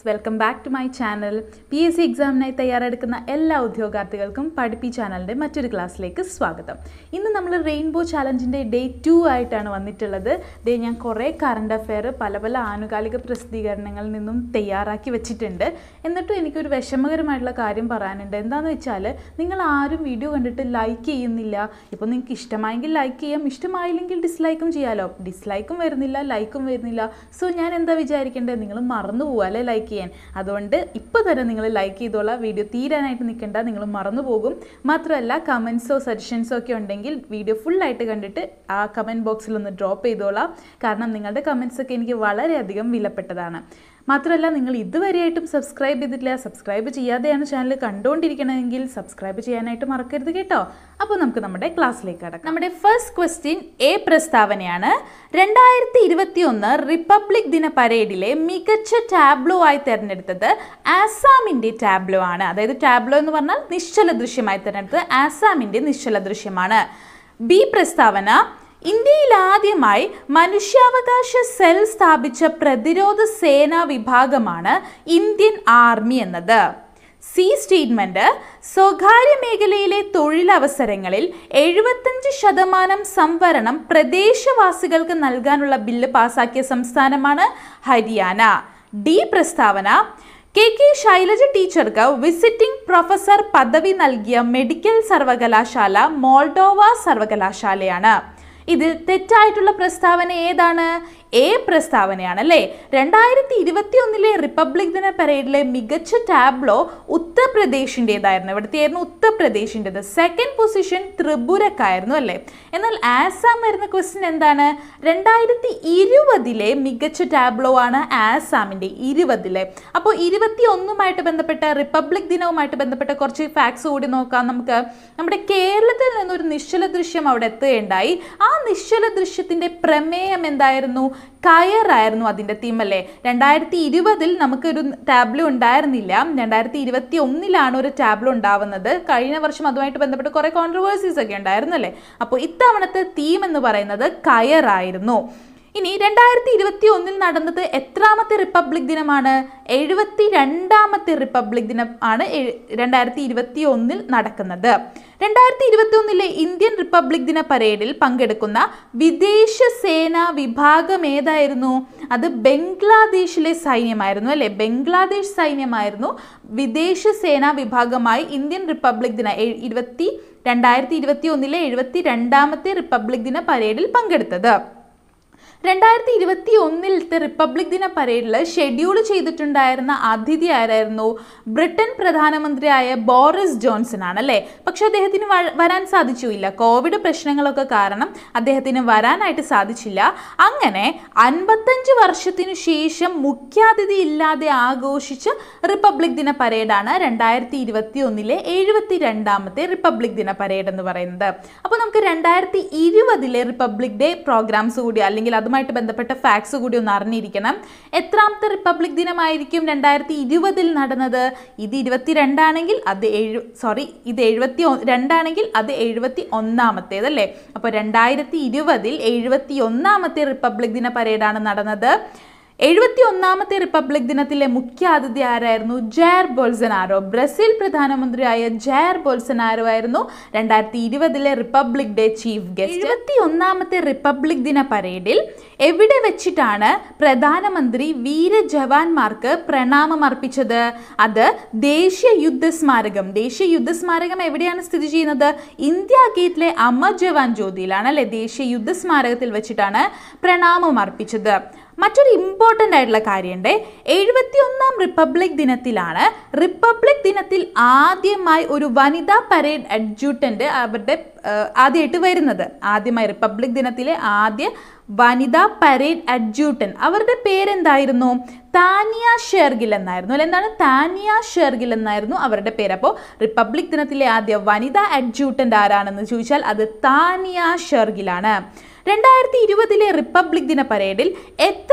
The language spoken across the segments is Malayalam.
welcome back to my channel P S C എക്സാമിനായി തയ്യാറെടുക്കുന്ന എല്ലാ ഉദ്യോഗാർത്ഥികൾക്കും പഠിപ്പി ചാനലിൻ്റെ മറ്റൊരു ക്ലാസ്സിലേക്ക് സ്വാഗതം ഇന്ന് നമ്മൾ റെയിൻബോ ചാലഞ്ചിൻ്റെ ഡേ ടു ആയിട്ടാണ് വന്നിട്ടുള്ളത് ഡേ ഞാൻ കുറേ കറണ്ട് അഫെയർ പല പല ആനുകാലിക പ്രസിദ്ധീകരണങ്ങളിൽ നിന്നും തയ്യാറാക്കി വെച്ചിട്ടുണ്ട് എന്നിട്ടും എനിക്കൊരു വിഷമകരമായിട്ടുള്ള കാര്യം പറയാനുണ്ട് എന്താണെന്ന് വെച്ചാൽ നിങ്ങൾ ആരും വീഡിയോ കണ്ടിട്ട് ലൈക്ക് ചെയ്യുന്നില്ല ഇപ്പോൾ നിങ്ങൾക്ക് ഇഷ്ടമായെങ്കിൽ ലൈക്ക് ചെയ്യാം ഇഷ്ടമായില്ലെങ്കിൽ ഡിസ്ലൈക്കും ചെയ്യാമല്ലോ ഡിസ്ലൈക്കും വരുന്നില്ല ലൈക്കും വരുന്നില്ല സോ ഞാൻ എന്താ വിചാരിക്കേണ്ടത് നിങ്ങൾ മറന്നു പോകുക അല്ലേ ലൈക്ക് ചെയ്യാൻ അതുകൊണ്ട് ഇപ്പോൾ തന്നെ നിങ്ങൾ ലൈക്ക് ചെയ്തോളാം വീഡിയോ തീരാനായിട്ട് നിൽക്കേണ്ട നിങ്ങൾ മറന്നു പോകും മാത്രമല്ല കമൻസോ സജഷൻസോ ഒക്കെ ഉണ്ടെങ്കിൽ വീഡിയോ ഫുള്ളായിട്ട് കണ്ടിട്ട് ആ കമൻറ്റ് ബോക്സിൽ ഒന്ന് ഡ്രോപ്പ് ചെയ്തോളാം കാരണം നിങ്ങളുടെ കമൻസ് ഒക്കെ എനിക്ക് വളരെയധികം വിലപ്പെട്ടതാണ് മാത്രമല്ല നിങ്ങൾ ഇതുവരെയായിട്ടും സബ്സ്ക്രൈബ് ചെയ്തിട്ടില്ല സബ്സ്ക്രൈബ് ചെയ്യാതെയാണ് ചാനൽ കണ്ടുകൊണ്ടിരിക്കണമെങ്കിൽ സബ്സ്ക്രൈബ് ചെയ്യാനായിട്ട് മറക്കരുത് കേട്ടോ അപ്പോൾ നമുക്ക് നമ്മുടെ ക്ലാസ്സിലേക്ക് കടക്കാം നമ്മുടെ ഫസ്റ്റ് ക്വസ്റ്റ്യൻ എ പ്രസ്താവനയാണ് രണ്ടായിരത്തി ഇരുപത്തി ഒന്ന് റിപ്പബ്ലിക് ദിന പരേഡിലെ മികച്ച ടാബ്ലോ ആയി തിരഞ്ഞെടുത്തത് ആസാമിൻ്റെ ടാബ്ലോ ആണ് അതായത് ടാബ്ലോ എന്ന് പറഞ്ഞാൽ നിശ്ചല ദൃശ്യമായി തിരഞ്ഞെടുത്തത് ആസാമിൻ്റെ നിശ്ചല ദൃശ്യമാണ് ബി പ്രസ്താവന ഇന്ത്യയിൽ ആദ്യമായി മനുഷ്യാവകാശ സെൽ സ്ഥാപിച്ച പ്രതിരോധ സേനാ വിഭാഗമാണ് ഇന്ത്യൻ ആർമി എന്നത് സി സ്റ്റേറ്റ്മെന്റ് സ്വകാര്യ മേഖലയിലെ തൊഴിലവസരങ്ങളിൽ എഴുപത്തഞ്ച് ശതമാനം സംവരണം പ്രദേശവാസികൾക്ക് നൽകാനുള്ള ബില്ല് പാസാക്കിയ സംസ്ഥാനമാണ് ഹരിയാന ഡി പ്രസ്താവന കെ കെ ശൈലജ ടീച്ചർക്ക് വിസിറ്റിംഗ് പ്രൊഫസർ പദവി നൽകിയ മെഡിക്കൽ സർവകലാശാല മോൾഡോവ സർവകലാശാലയാണ് ഇതിൽ തെറ്റായിട്ടുള്ള പ്രസ്താവന ഏതാണ് എ പ്രസ്താവനയാണ് അല്ലേ രണ്ടായിരത്തി ഇരുപത്തി ഒന്നിലെ റിപ്പബ്ലിക് ദിന പരേഡിലെ മികച്ച ടാബ്ലോ ഉത്തർപ്രദേശിൻ്റെതായിരുന്നു ഇവിടുത്തെയായിരുന്നു ഉത്തർപ്രദേശിൻ്റെത് സെക്കൻഡ് പൊസിഷൻ ത്രിപുരക്കായിരുന്നു അല്ലേ എന്നാൽ ആസാം വരുന്ന ക്വസ്റ്റ്യൻ എന്താണ് രണ്ടായിരത്തി ഇരുപതിലെ മികച്ച ടാബ്ലോ ആണ് ആസാമിൻ്റെ ഇരുപതിലെ അപ്പോൾ ഇരുപത്തി ഒന്നുമായിട്ട് ബന്ധപ്പെട്ട റിപ്പബ്ലിക് ദിനവുമായിട്ട് ബന്ധപ്പെട്ട കുറച്ച് ഫാക്ട്സ് കൂടി നോക്കാം നമുക്ക് നമ്മുടെ കേരളത്തിൽ നിന്നൊരു നിശ്ചല ദൃശ്യം അവിടെ എത്തുകയുണ്ടായി ആ നിശ്ചല ദൃശ്യത്തിൻ്റെ പ്രമേയം എന്തായിരുന്നു കയറായിരുന്നു അതിൻ്റെ തീം അല്ലേ രണ്ടായിരത്തി ഇരുപതിൽ നമുക്കൊരു ടാബ്ലോ ഉണ്ടായിരുന്നില്ല രണ്ടായിരത്തി ഇരുപത്തി ഒന്നിലാണ് ഒരു ടാബ്ലോ ഉണ്ടാവുന്നത് കഴിഞ്ഞ വർഷം അതുമായിട്ട് ബന്ധപ്പെട്ട് കുറേ കോൺട്രവേഴ്സീസ് ഒക്കെ ഉണ്ടായിരുന്നു അല്ലേ അപ്പോൾ ഇത്തവണത്തെ തീം എന്ന് പറയുന്നത് കയറായിരുന്നു ഇനി രണ്ടായിരത്തി ഇരുപത്തി ഒന്നിൽ നടന്നത് എത്രാമത്തെ റിപ്പബ്ലിക് ദിനമാണ് എഴുപത്തി രണ്ടാമത്തെ റിപ്പബ്ലിക് ദിനം ആണ് രണ്ടായിരത്തി ഇരുപത്തി ഒന്നിൽ നടക്കുന്നത് രണ്ടായിരത്തി ഇരുപത്തി ഒന്നിലെ ഇന്ത്യൻ റിപ്പബ്ലിക് ദിന പരേഡിൽ പങ്കെടുക്കുന്ന വിദേശ സേനാ വിഭാഗം ഏതായിരുന്നു അത് ബംഗ്ലാദേശിലെ സൈന്യമായിരുന്നു അല്ലെ ബംഗ്ലാദേശ് സൈന്യമായിരുന്നു വിദേശ സേനാ വിഭാഗമായി ഇന്ത്യൻ റിപ്പബ്ലിക് ദിന ഇരുപത്തി രണ്ടായിരത്തി ഇരുപത്തി ഒന്നിലെ എഴുപത്തി രണ്ടാമത്തെ റിപ്പബ്ലിക് ദിന പരേഡിൽ പങ്കെടുത്തത് രണ്ടായിരത്തി ഇരുപത്തി ഒന്നിലത്തെ റിപ്പബ്ലിക് ദിന പരേഡിൽ ഷെഡ്യൂൾ ചെയ്തിട്ടുണ്ടായിരുന്ന അതിഥി ആരായിരുന്നു ബ്രിട്ടൻ പ്രധാനമന്ത്രിയായ ബോറിസ് ജോൺസൺ ആണ് അല്ലേ പക്ഷെ അദ്ദേഹത്തിന് വരാൻ സാധിച്ചില്ല കോവിഡ് പ്രശ്നങ്ങളൊക്കെ കാരണം അദ്ദേഹത്തിന് വരാനായിട്ട് സാധിച്ചില്ല അങ്ങനെ അൻപത്തഞ്ച് വർഷത്തിനു ശേഷം മുഖ്യാതിഥി ഇല്ലാതെ ആഘോഷിച്ച റിപ്പബ്ലിക് ദിന പരേഡാണ് രണ്ടായിരത്തി ഇരുപത്തി ഒന്നിലെ എഴുപത്തി രണ്ടാമത്തെ റിപ്പബ്ലിക് ദിന പരേഡ് എന്ന് പറയുന്നത് അപ്പോൾ നമുക്ക് രണ്ടായിരത്തി ഇരുപതിലെ റിപ്പബ്ലിക് ഡേ പ്രോഗ്രാംസ് കൂടി അല്ലെങ്കിൽ അതുമായിട്ട് ബന്ധപ്പെട്ട ഫാക്ട്സ് കൂടി ഒന്ന് അറിഞ്ഞിരിക്കണം എത്രാമത്തെ റിപ്പബ്ലിക് ദിനമായിരിക്കും രണ്ടായിരത്തി ഇരുപതിൽ നടന്നത് ഇത് ഇരുപത്തിരണ്ടാണെങ്കിൽ അത് എഴു സോറി ഇത് എഴുപത്തി രണ്ടാണെങ്കിൽ അത് എഴുപത്തി ഒന്നാമത്തേത് അല്ലേ അപ്പോൾ രണ്ടായിരത്തി ഇരുപതിൽ എഴുപത്തി ഒന്നാമത്തെ റിപ്പബ്ലിക് ദിന പരേഡാണ് നടന്നത് എഴുപത്തി ഒന്നാമത്തെ റിപ്പബ്ലിക് ദിനത്തിലെ മുഖ്യ അതിഥി ആരായിരുന്നു ജയർ ബോൾസനാരോ ബ്രസീൽ പ്രധാനമന്ത്രിയായ ജയർ ബോൾസനാരോ ആയിരുന്നു രണ്ടായിരത്തി ഇരുപതിലെ റിപ്പബ്ലിക് ഡേ ചീഫ് ഗസ്റ്റ് എഴുപത്തി ഒന്നാമത്തെ റിപ്പബ്ലിക് ദിന പരേഡിൽ എവിടെ വെച്ചിട്ടാണ് പ്രധാനമന്ത്രി വീര ജവാന്മാർക്ക് പ്രണാമം അർപ്പിച്ചത് അത് ദേശീയ യുദ്ധ സ്മാരകം ദേശീയ യുദ്ധ സ്മാരകം എവിടെയാണ് സ്ഥിതി ചെയ്യുന്നത് ഇന്ത്യ ഗേറ്റിലെ അമർ ജവാൻ ജ്യോതിയിലാണ് അല്ലെ ദേശീയ യുദ്ധ സ്മാരകത്തിൽ വെച്ചിട്ടാണ് പ്രണാമം അർപ്പിച്ചത് മറ്റൊരു ഇമ്പോർട്ടൻ്റ് ആയിട്ടുള്ള കാര്യമുണ്ട് എഴുപത്തി ഒന്നാം റിപ്പബ്ലിക് ദിനത്തിലാണ് റിപ്പബ്ലിക് ദിനത്തിൽ ആദ്യമായി ഒരു വനിതാ പരേഡ് അഡ്ജൂട്ടൻ്റ് അവരുടെ ആദ്യമായിട്ട് വരുന്നത് ആദ്യമായി റിപ്പബ്ലിക് ദിനത്തിലെ ആദ്യ വനിതാ പരേഡ് അഡ്ജൂട്ടൻ അവരുടെ പേരെന്തായിരുന്നു താനിയ ഷെർഗിൽ എന്നായിരുന്നു അല്ലെ എന്താണ് താനിയ ഷെർഗിൽ എന്നായിരുന്നു അവരുടെ പേര് അപ്പോൾ റിപ്പബ്ലിക് ദിനത്തിലെ ആദ്യ വനിതാ അഡ്ജൂട്ടൻ്റ് ആരാണെന്ന് ചോദിച്ചാൽ അത് താനിയ ഷെർഗിലാണ് രണ്ടായിരത്തി ഇരുപതിലെ റിപ്പബ്ലിക് ദിന പരേഡിൽ എത്ര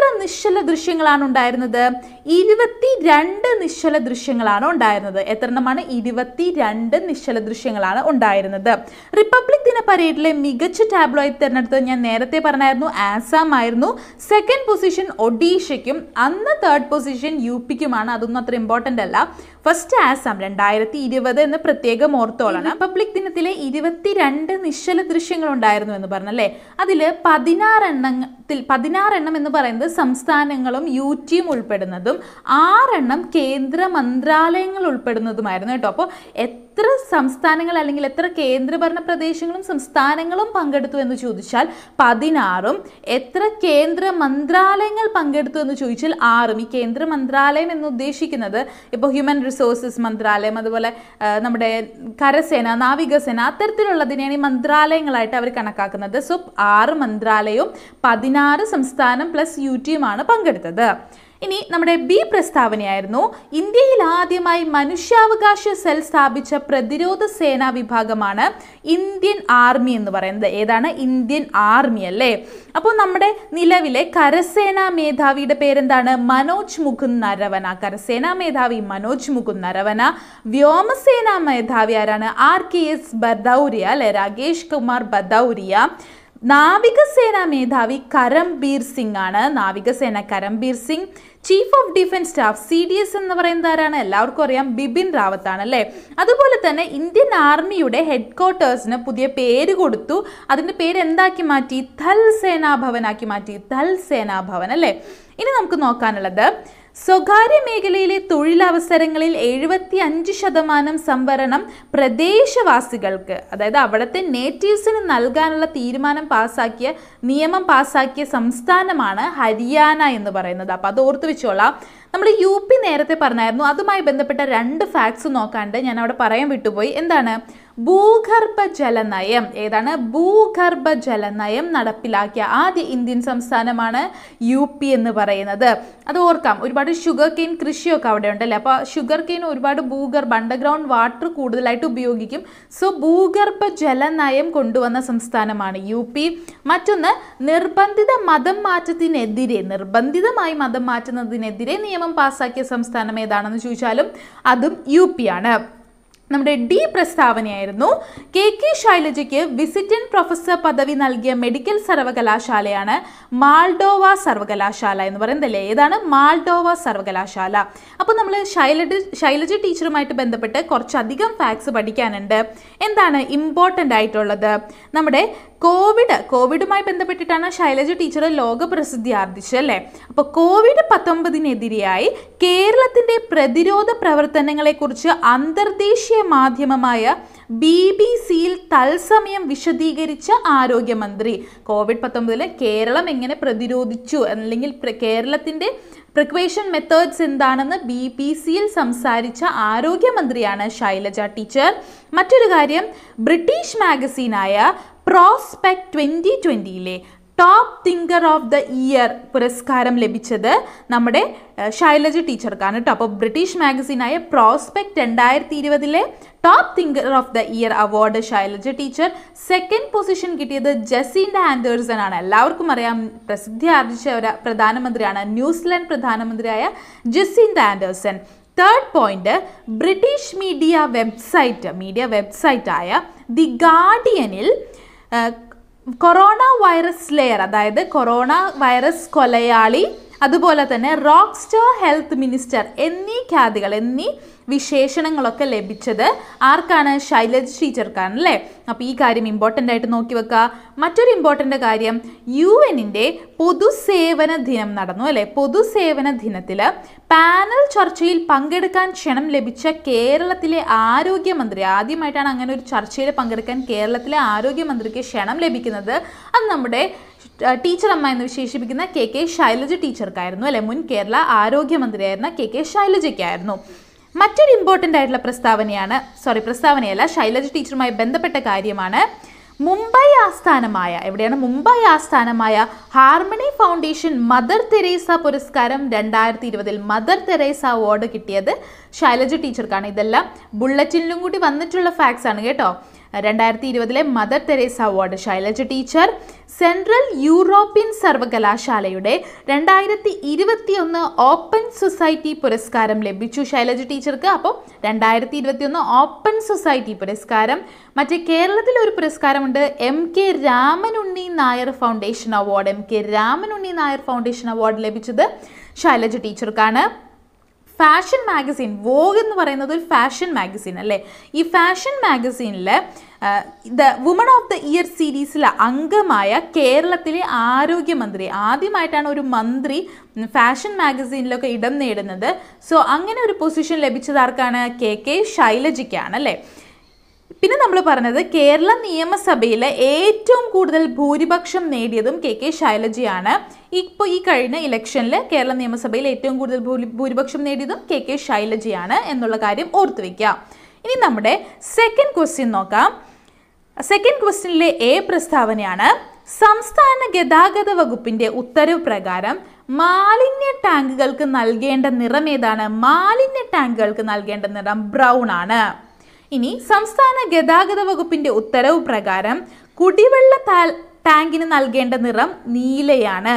നിശ്ചല ദൃശ്യങ്ങളാണ് ഉണ്ടായിരുന്നത് ഇരുപത്തി രണ്ട് നിശ്ചല ദൃശ്യങ്ങളാണ് ഉണ്ടായിരുന്നത് എത്ര എണ്ണമാണ് ഇരുപത്തി രണ്ട് നിശ്ചല ദൃശ്യങ്ങളാണ് ഉണ്ടായിരുന്നത് റിപ്പബ്ലിക് ദിന പരേഡിലെ മികച്ച ടാബ്ലോയി തിരഞ്ഞെടുത്തത് ഞാൻ നേരത്തെ പറഞ്ഞായിരുന്നു ആസാം ആയിരുന്നു സെക്കൻഡ് പൊസിഷൻ ഒഡീഷയ്ക്കും അന്ന് തേർഡ് പൊസിഷൻ യു പിക്കുമാണ് അതൊന്നും അത്ര ഇമ്പോർട്ടൻ്റ് അല്ല ഫസ്റ്റ് ആസാം രണ്ടായിരത്തി ഇരുപത് എന്ന് പ്രത്യേകം ഓർത്തോളാണ് റിപ്പബ്ലിക് ദിനത്തിലെ ഇരുപത്തിരണ്ട് നിശ്ചല ദൃശ്യങ്ങൾ ഉണ്ടായിരുന്നു എന്ന് പറഞ്ഞല്ലേ അതിൽ പതിനാറെണ്ണത്തിൽ പതിനാറെണ്ണം എന്ന് പറയുന്നത് സംസ്ഥാനങ്ങളും യു ടിയും ഉൾപ്പെടുന്നതും ആറെണ്ണം കേന്ദ്ര മന്ത്രാലയങ്ങൾ ഉൾപ്പെടുന്നതുമായിരുന്നു കേട്ടോ അപ്പോൾ എത്ര സംസ്ഥാനങ്ങൾ അല്ലെങ്കിൽ എത്ര കേന്ദ്രഭരണ പ്രദേശങ്ങളും സംസ്ഥാനങ്ങളും പങ്കെടുത്തു എന്ന് ചോദിച്ചാൽ പതിനാറും എത്ര കേന്ദ്ര മന്ത്രാലയങ്ങൾ പങ്കെടുത്തു എന്ന് ചോദിച്ചാൽ ആറും ഈ കേന്ദ്ര മന്ത്രാലയം എന്ന് ഉദ്ദേശിക്കുന്നത് ഇപ്പോൾ ഹ്യൂമൻ റിസോഴ്സസ് മന്ത്രാലയം അതുപോലെ ആ, നമ്മുടെ കരസേന നാവികസേന അത്തരത്തിലുള്ളതിനെയാണ് ഈ മന്ത്രാലയങ്ങളായിട്ട് അവർ കണക്കാക്കുന്നത് സോ ആറ് മന്ത്രാലയവും പതിനാറ് സംസ്ഥാനം പ്ലസ് യു ടിയുമാണ് പങ്കെടുത്തത് ഇനി നമ്മുടെ ബി പ്രസ്താവനയായിരുന്നു ഇന്ത്യയിൽ ആദ്യമായി മനുഷ്യാവകാശ സെൽ സ്ഥാപിച്ച പ്രതിരോധ സേനാ വിഭാഗമാണ് ഇന്ത്യൻ ആർമി എന്ന് പറയുന്നത് ഏതാണ് ഇന്ത്യൻ ആർമി അല്ലേ അപ്പോൾ നമ്മുടെ നിലവിലെ കരസേനാ മേധാവിയുടെ പേരെന്താണ് മനോജ് മുകുന്ദ് നരവന കരസേനാ മേധാവി മനോജ് മുകുന്ദ് നരവന വ്യോമസേനാ മേധാവി ആരാണ് ആർ കെ എസ് ബദൗരിയ അല്ലെ രാകേഷ് കുമാർ ബദൗരിയ നാവികസേന മേധാവി കരംബീർ സിംഗ് ആണ് നാവികസേന Karambir Singh chief of defence staff C D S എന്ന് പറയുന്നത് ആരാണ് എല്ലാവർക്കും അറിയാം ബിപിൻ റാവത്ത് ആണ് അല്ലേ അതുപോലെ തന്നെ ഇന്ത്യൻ ആർമിയുടെ ഹെഡ് ക്വാർട്ടേഴ്സിന് പുതിയ പേര് കൊടുത്തു അതിൻ്റെ പേര് എന്താക്കി മാറ്റി ഥൽ സേനാ ഭവനാക്കി മാറ്റി ഥൽ സേനാ ഭവൻ അല്ലേ ഇനി നമുക്ക് നോക്കാനുള്ളത് സ്വകാര്യ മേഖലയിലെ തൊഴിലവസരങ്ങളിൽ എഴുപത്തി അഞ്ച് ശതമാനം സംവരണം പ്രദേശവാസികൾക്ക് അതായത് അവിടുത്തെ നേറ്റീവ്സിന് നൽകാനുള്ള തീരുമാനം പാസാക്കിയ നിയമം പാസാക്കിയ സംസ്ഥാനമാണ് ഹരിയാന എന്ന് പറയുന്നത് അപ്പോൾ അത് ഓർത്ത് വെച്ചോളാം നമ്മൾ യു പി നേരത്തെ പറഞ്ഞായിരുന്നു അതുമായി ബന്ധപ്പെട്ട രണ്ട് ഫാക്ട്സ് നോക്കാണ്ട് ഞാൻ അവിടെ പറയാൻ വിട്ടുപോയി എന്താണ് ഭൂഗർഭ ജലനയം ഏതാണ് ഭൂഗർഭ ജലനയം നടപ്പിലാക്കിയ ആദ്യ ഇന്ത്യൻ സംസ്ഥാനമാണ് യു പി എന്ന് പറയുന്നത് അത് ഓർക്കാം ഒരുപാട് ഷുഗർ കെയിൻ കൃഷിയൊക്കെ അവിടെ ഉണ്ടല്ലേ അപ്പോൾ ഷുഗർ കെയിൻ ഒരുപാട് ഭൂഗർഭ അണ്ടർഗ്രൗണ്ട് വാട്ടർ കൂടുതലായിട്ട് ഉപയോഗിക്കും സോ ഭൂഗർഭ ജലനയം കൊണ്ടുവന്ന സംസ്ഥാനമാണ് യു പി മറ്റൊന്ന് നിർബന്ധിത മതം മാറ്റത്തിനെതിരെ നിർബന്ധിതമായി മതം മാറ്റുന്നതിനെതിരെ നിയമം പാസാക്കിയ സംസ്ഥാനം ഏതാണെന്ന് ചോദിച്ചാലും അതും യു പി ആണ് നമ്മുടെ ഡി പ്രസ്താവനയായിരുന്നു കെ കെ ശൈലജയ്ക്ക് വിസിറ്റന്റ് പ്രൊഫസർ പദവി നൽകിയ മെഡിക്കൽ സർവകലാശാലയാണ് മാൾഡോവ സർവകലാശാല എന്ന് പറയുന്നത് അല്ലേ ഏതാണ് മാൾഡോവ സർവകലാശാല അപ്പോൾ നമ്മൾ ശൈലജ ശൈലജ ടീച്ചറുമായിട്ട് ബന്ധപ്പെട്ട് കുറച്ചധികം ഫാക്ട്സ് പഠിക്കാനുണ്ട് എന്താണ് ഇമ്പോർട്ടൻ്റ് ആയിട്ടുള്ളത് നമ്മുടെ കോവിഡ് കോവിഡുമായി ബന്ധപ്പെട്ടിട്ടാണ് ശൈലജ ടീച്ചർ ലോക പ്രസിദ്ധി ആർജിച്ചത് അല്ലേ അപ്പോൾ കോവിഡ് പത്തൊമ്പതിനെതിരെയായി കേരളത്തിൻ്റെ പ്രതിരോധ പ്രവർത്തനങ്ങളെക്കുറിച്ച് അന്തർദേശീയ മാധ്യമമായ ബി ബി സിയിൽ തത്സമയം വിശദീകരിച്ച ആരോഗ്യമന്ത്രി കോവിഡ് പത്തൊമ്പതിൽ കേരളം എങ്ങനെ പ്രതിരോധിച്ചു അല്ലെങ്കിൽ പ്ര- കേരളത്തിൻ്റെ പ്രിക്വേഷൻ മെത്തേഡ്സ് എന്താണെന്ന് ബി ബി സിയിൽ സംസാരിച്ച ആരോഗ്യമന്ത്രിയാണ് ശൈലജ ടീച്ചർ മറ്റൊരു കാര്യം ബ്രിട്ടീഷ് മാഗസീനായ പ്രോസ്പെക്ട് ട്വൻ്റി ട്വൻ്റിയിലെ top thinker of the year പുരസ്കാരം ലഭിച്ചത് നമ്മുടെ ഏഹ്, ശൈലജ ടീച്ചർക്കാണ് കേട്ടോ അപ്പോൾ ബ്രിട്ടീഷ് മാഗസീനായ പ്രോസ്പെക്ട് രണ്ടായിരത്തി ഇരുപതിലെ top thinker of the year award Shailaja teacher second position കിട്ടിയത് ജസീൻഡ ആൻഡേഴ്സൺ ആണ് എല്ലാവർക്കും അറിയാം പ്രസിദ്ധി ആർജിച്ച ഒരു പ്രധാനമന്ത്രിയാണ് ന്യൂസിലാൻഡ് Zealand Jacinda Anderson third point British media website media വെബ്സൈറ്റായ ദി ഗാർഡിയനിൽ കൊറോണ വൈറസ് ലെയർ അതായത് കൊറോണ വൈറസ് കൊലയാളി അതുപോലെ തന്നെ റോക്ക് സ്റ്റാർ ഹെൽത്ത് മിനിസ്റ്റർ എന്നീ ഖ്യാതികൾ എന്നീ വിശേഷണങ്ങളൊക്കെ ലഭിച്ചത് ആർക്കാണ് ശൈലജ ടീച്ചർക്കാണ് അല്ലേ അപ്പോൾ ഈ കാര്യം ഇമ്പോർട്ടൻ്റ് ആയിട്ട് നോക്കി വെക്കുക മറ്റൊരു ഇമ്പോർട്ടൻ്റ് കാര്യം യു എന്നിൻ്റെ പൊതുസേവന ദിനം നടന്നു അല്ലേ പൊതുസേവന ദിനത്തിൽ പാനൽ ചർച്ചയിൽ പങ്കെടുക്കാൻ ക്ഷണം ലഭിച്ച കേരളത്തിലെ ആരോഗ്യമന്ത്രി ആദ്യമായിട്ടാണ് അങ്ങനെ ഒരു ചർച്ചയിൽ പങ്കെടുക്കാൻ കേരളത്തിലെ ആരോഗ്യമന്ത്രിക്ക് ക്ഷണം ലഭിക്കുന്നത് അത് നമ്മുടെ ടീച്ചർ അമ്മ എന്ന് വിശേഷിപ്പിക്കുന്ന കെ കെ ശൈലജ ടീച്ചർക്കായിരുന്നു അല്ലെ മുൻ കേരള ആരോഗ്യമന്ത്രിയായിരുന്ന കെ കെ ശൈലജയ്ക്കായിരുന്നു മറ്റൊരു ഇമ്പോർട്ടൻ്റ് ആയിട്ടുള്ള പ്രസ്താവനയാണ് സോറി പ്രസ്താവനയല്ല ശൈലജ ടീച്ചറുമായി ബന്ധപ്പെട്ട കാര്യമാണ് മുംബൈ ആസ്ഥാനമായ എവിടെയാണ് മുംബൈ ആസ്ഥാനമായ ഹാർമണി ഫൗണ്ടേഷൻ മദർ തെരേസ പുരസ്കാരം രണ്ടായിരത്തി ഇരുപതിൽ മദർ തെരേസ അവാർഡ് കിട്ടിയത് ശൈലജ ടീച്ചർക്കാണ് ഇതെല്ലാം ബുള്ളറ്റിനിലും കൂടി വന്നിട്ടുള്ള ഫാക്ട്സ് ആണ് കേട്ടോ രണ്ടായിരത്തി ഇരുപതിലെ Mother Teresa award Shailaja teacher central European സർവകലാശാലയുടെ രണ്ടായിരത്തി ഇരുപത്തിയൊന്ന് ഓപ്പൺ സൊസൈറ്റി പുരസ്കാരം ലഭിച്ചു ശൈലജ ടീച്ചർക്ക് അപ്പോൾ രണ്ടായിരത്തി ഇരുപത്തിയൊന്ന് ഓപ്പൺ സൊസൈറ്റി പുരസ്കാരം മറ്റേ കേരളത്തിൽ ഒരു പുരസ്കാരമുണ്ട് M K Ramanunni Nair foundation award M K Ramanunni Nair foundation award ലഭിച്ചത് ശൈലജ ടീച്ചർക്കാണ് ഫാഷൻ മാഗസീൻ വോഗ് എന്ന് പറയുന്നത് ഒരു ഫാഷൻ മാഗസീൻ അല്ലേ ഈ ഫാഷൻ മാഗസീനിൽ the woman of the year സീരീസിലെ അംഗമായ കേരളത്തിലെ ആരോഗ്യമന്ത്രി ആദ്യമായിട്ടാണ് ഒരു മന്ത്രി ഫാഷൻ മാഗസീനിലൊക്കെ ഇടം നേടുന്നത് സോ അങ്ങനെ ഒരു പൊസിഷൻ ലഭിച്ചത് ആർക്കാണ് കെ കെ ശൈലജയ്ക്കാണ് അല്ലേ പിന്നെ നമ്മൾ പറഞ്ഞത് കേരള നിയമസഭയിലെ ഏറ്റവും കൂടുതൽ ഭൂരിപക്ഷം നേടിയതും കെ കെ ശൈലജയാണ് ഇപ്പോൾ ഈ കഴിഞ്ഞ ഇലക്ഷനിൽ കേരള നിയമസഭയിൽ ഏറ്റവും കൂടുതൽ ഭൂരി ഭൂരിപക്ഷം നേടിയതും കെ കെ ശൈലജയാണ് എന്നുള്ള കാര്യം ഓർത്തു വയ്ക്കാം ഇനി നമ്മുടെ സെക്കൻഡ് ക്വസ്റ്റ്യൻ നോക്കാം സെക്കൻഡ് ക്വസ്റ്റ്യനിലെ എ പ്രസ്താവനയാണ് സംസ്ഥാന ഗതാഗത വകുപ്പിന്റെ ഉത്തരവ് പ്രകാരം മാലിന്യ ടാങ്കുകൾക്ക് നൽകേണ്ട നിറം ഏതാണ് മാലിന്യ ടാങ്കുകൾക്ക് നൽകേണ്ട നിറം ബ്രൗൺ ആണ് ഇനി സംസ്ഥാന ഗതാഗത വകുപ്പിന്റെ ഉത്തരവ് പ്രകാരം കുടിവെള്ള താ- ടാങ്കിന് നൽകേണ്ട നിറം നീലയാണ്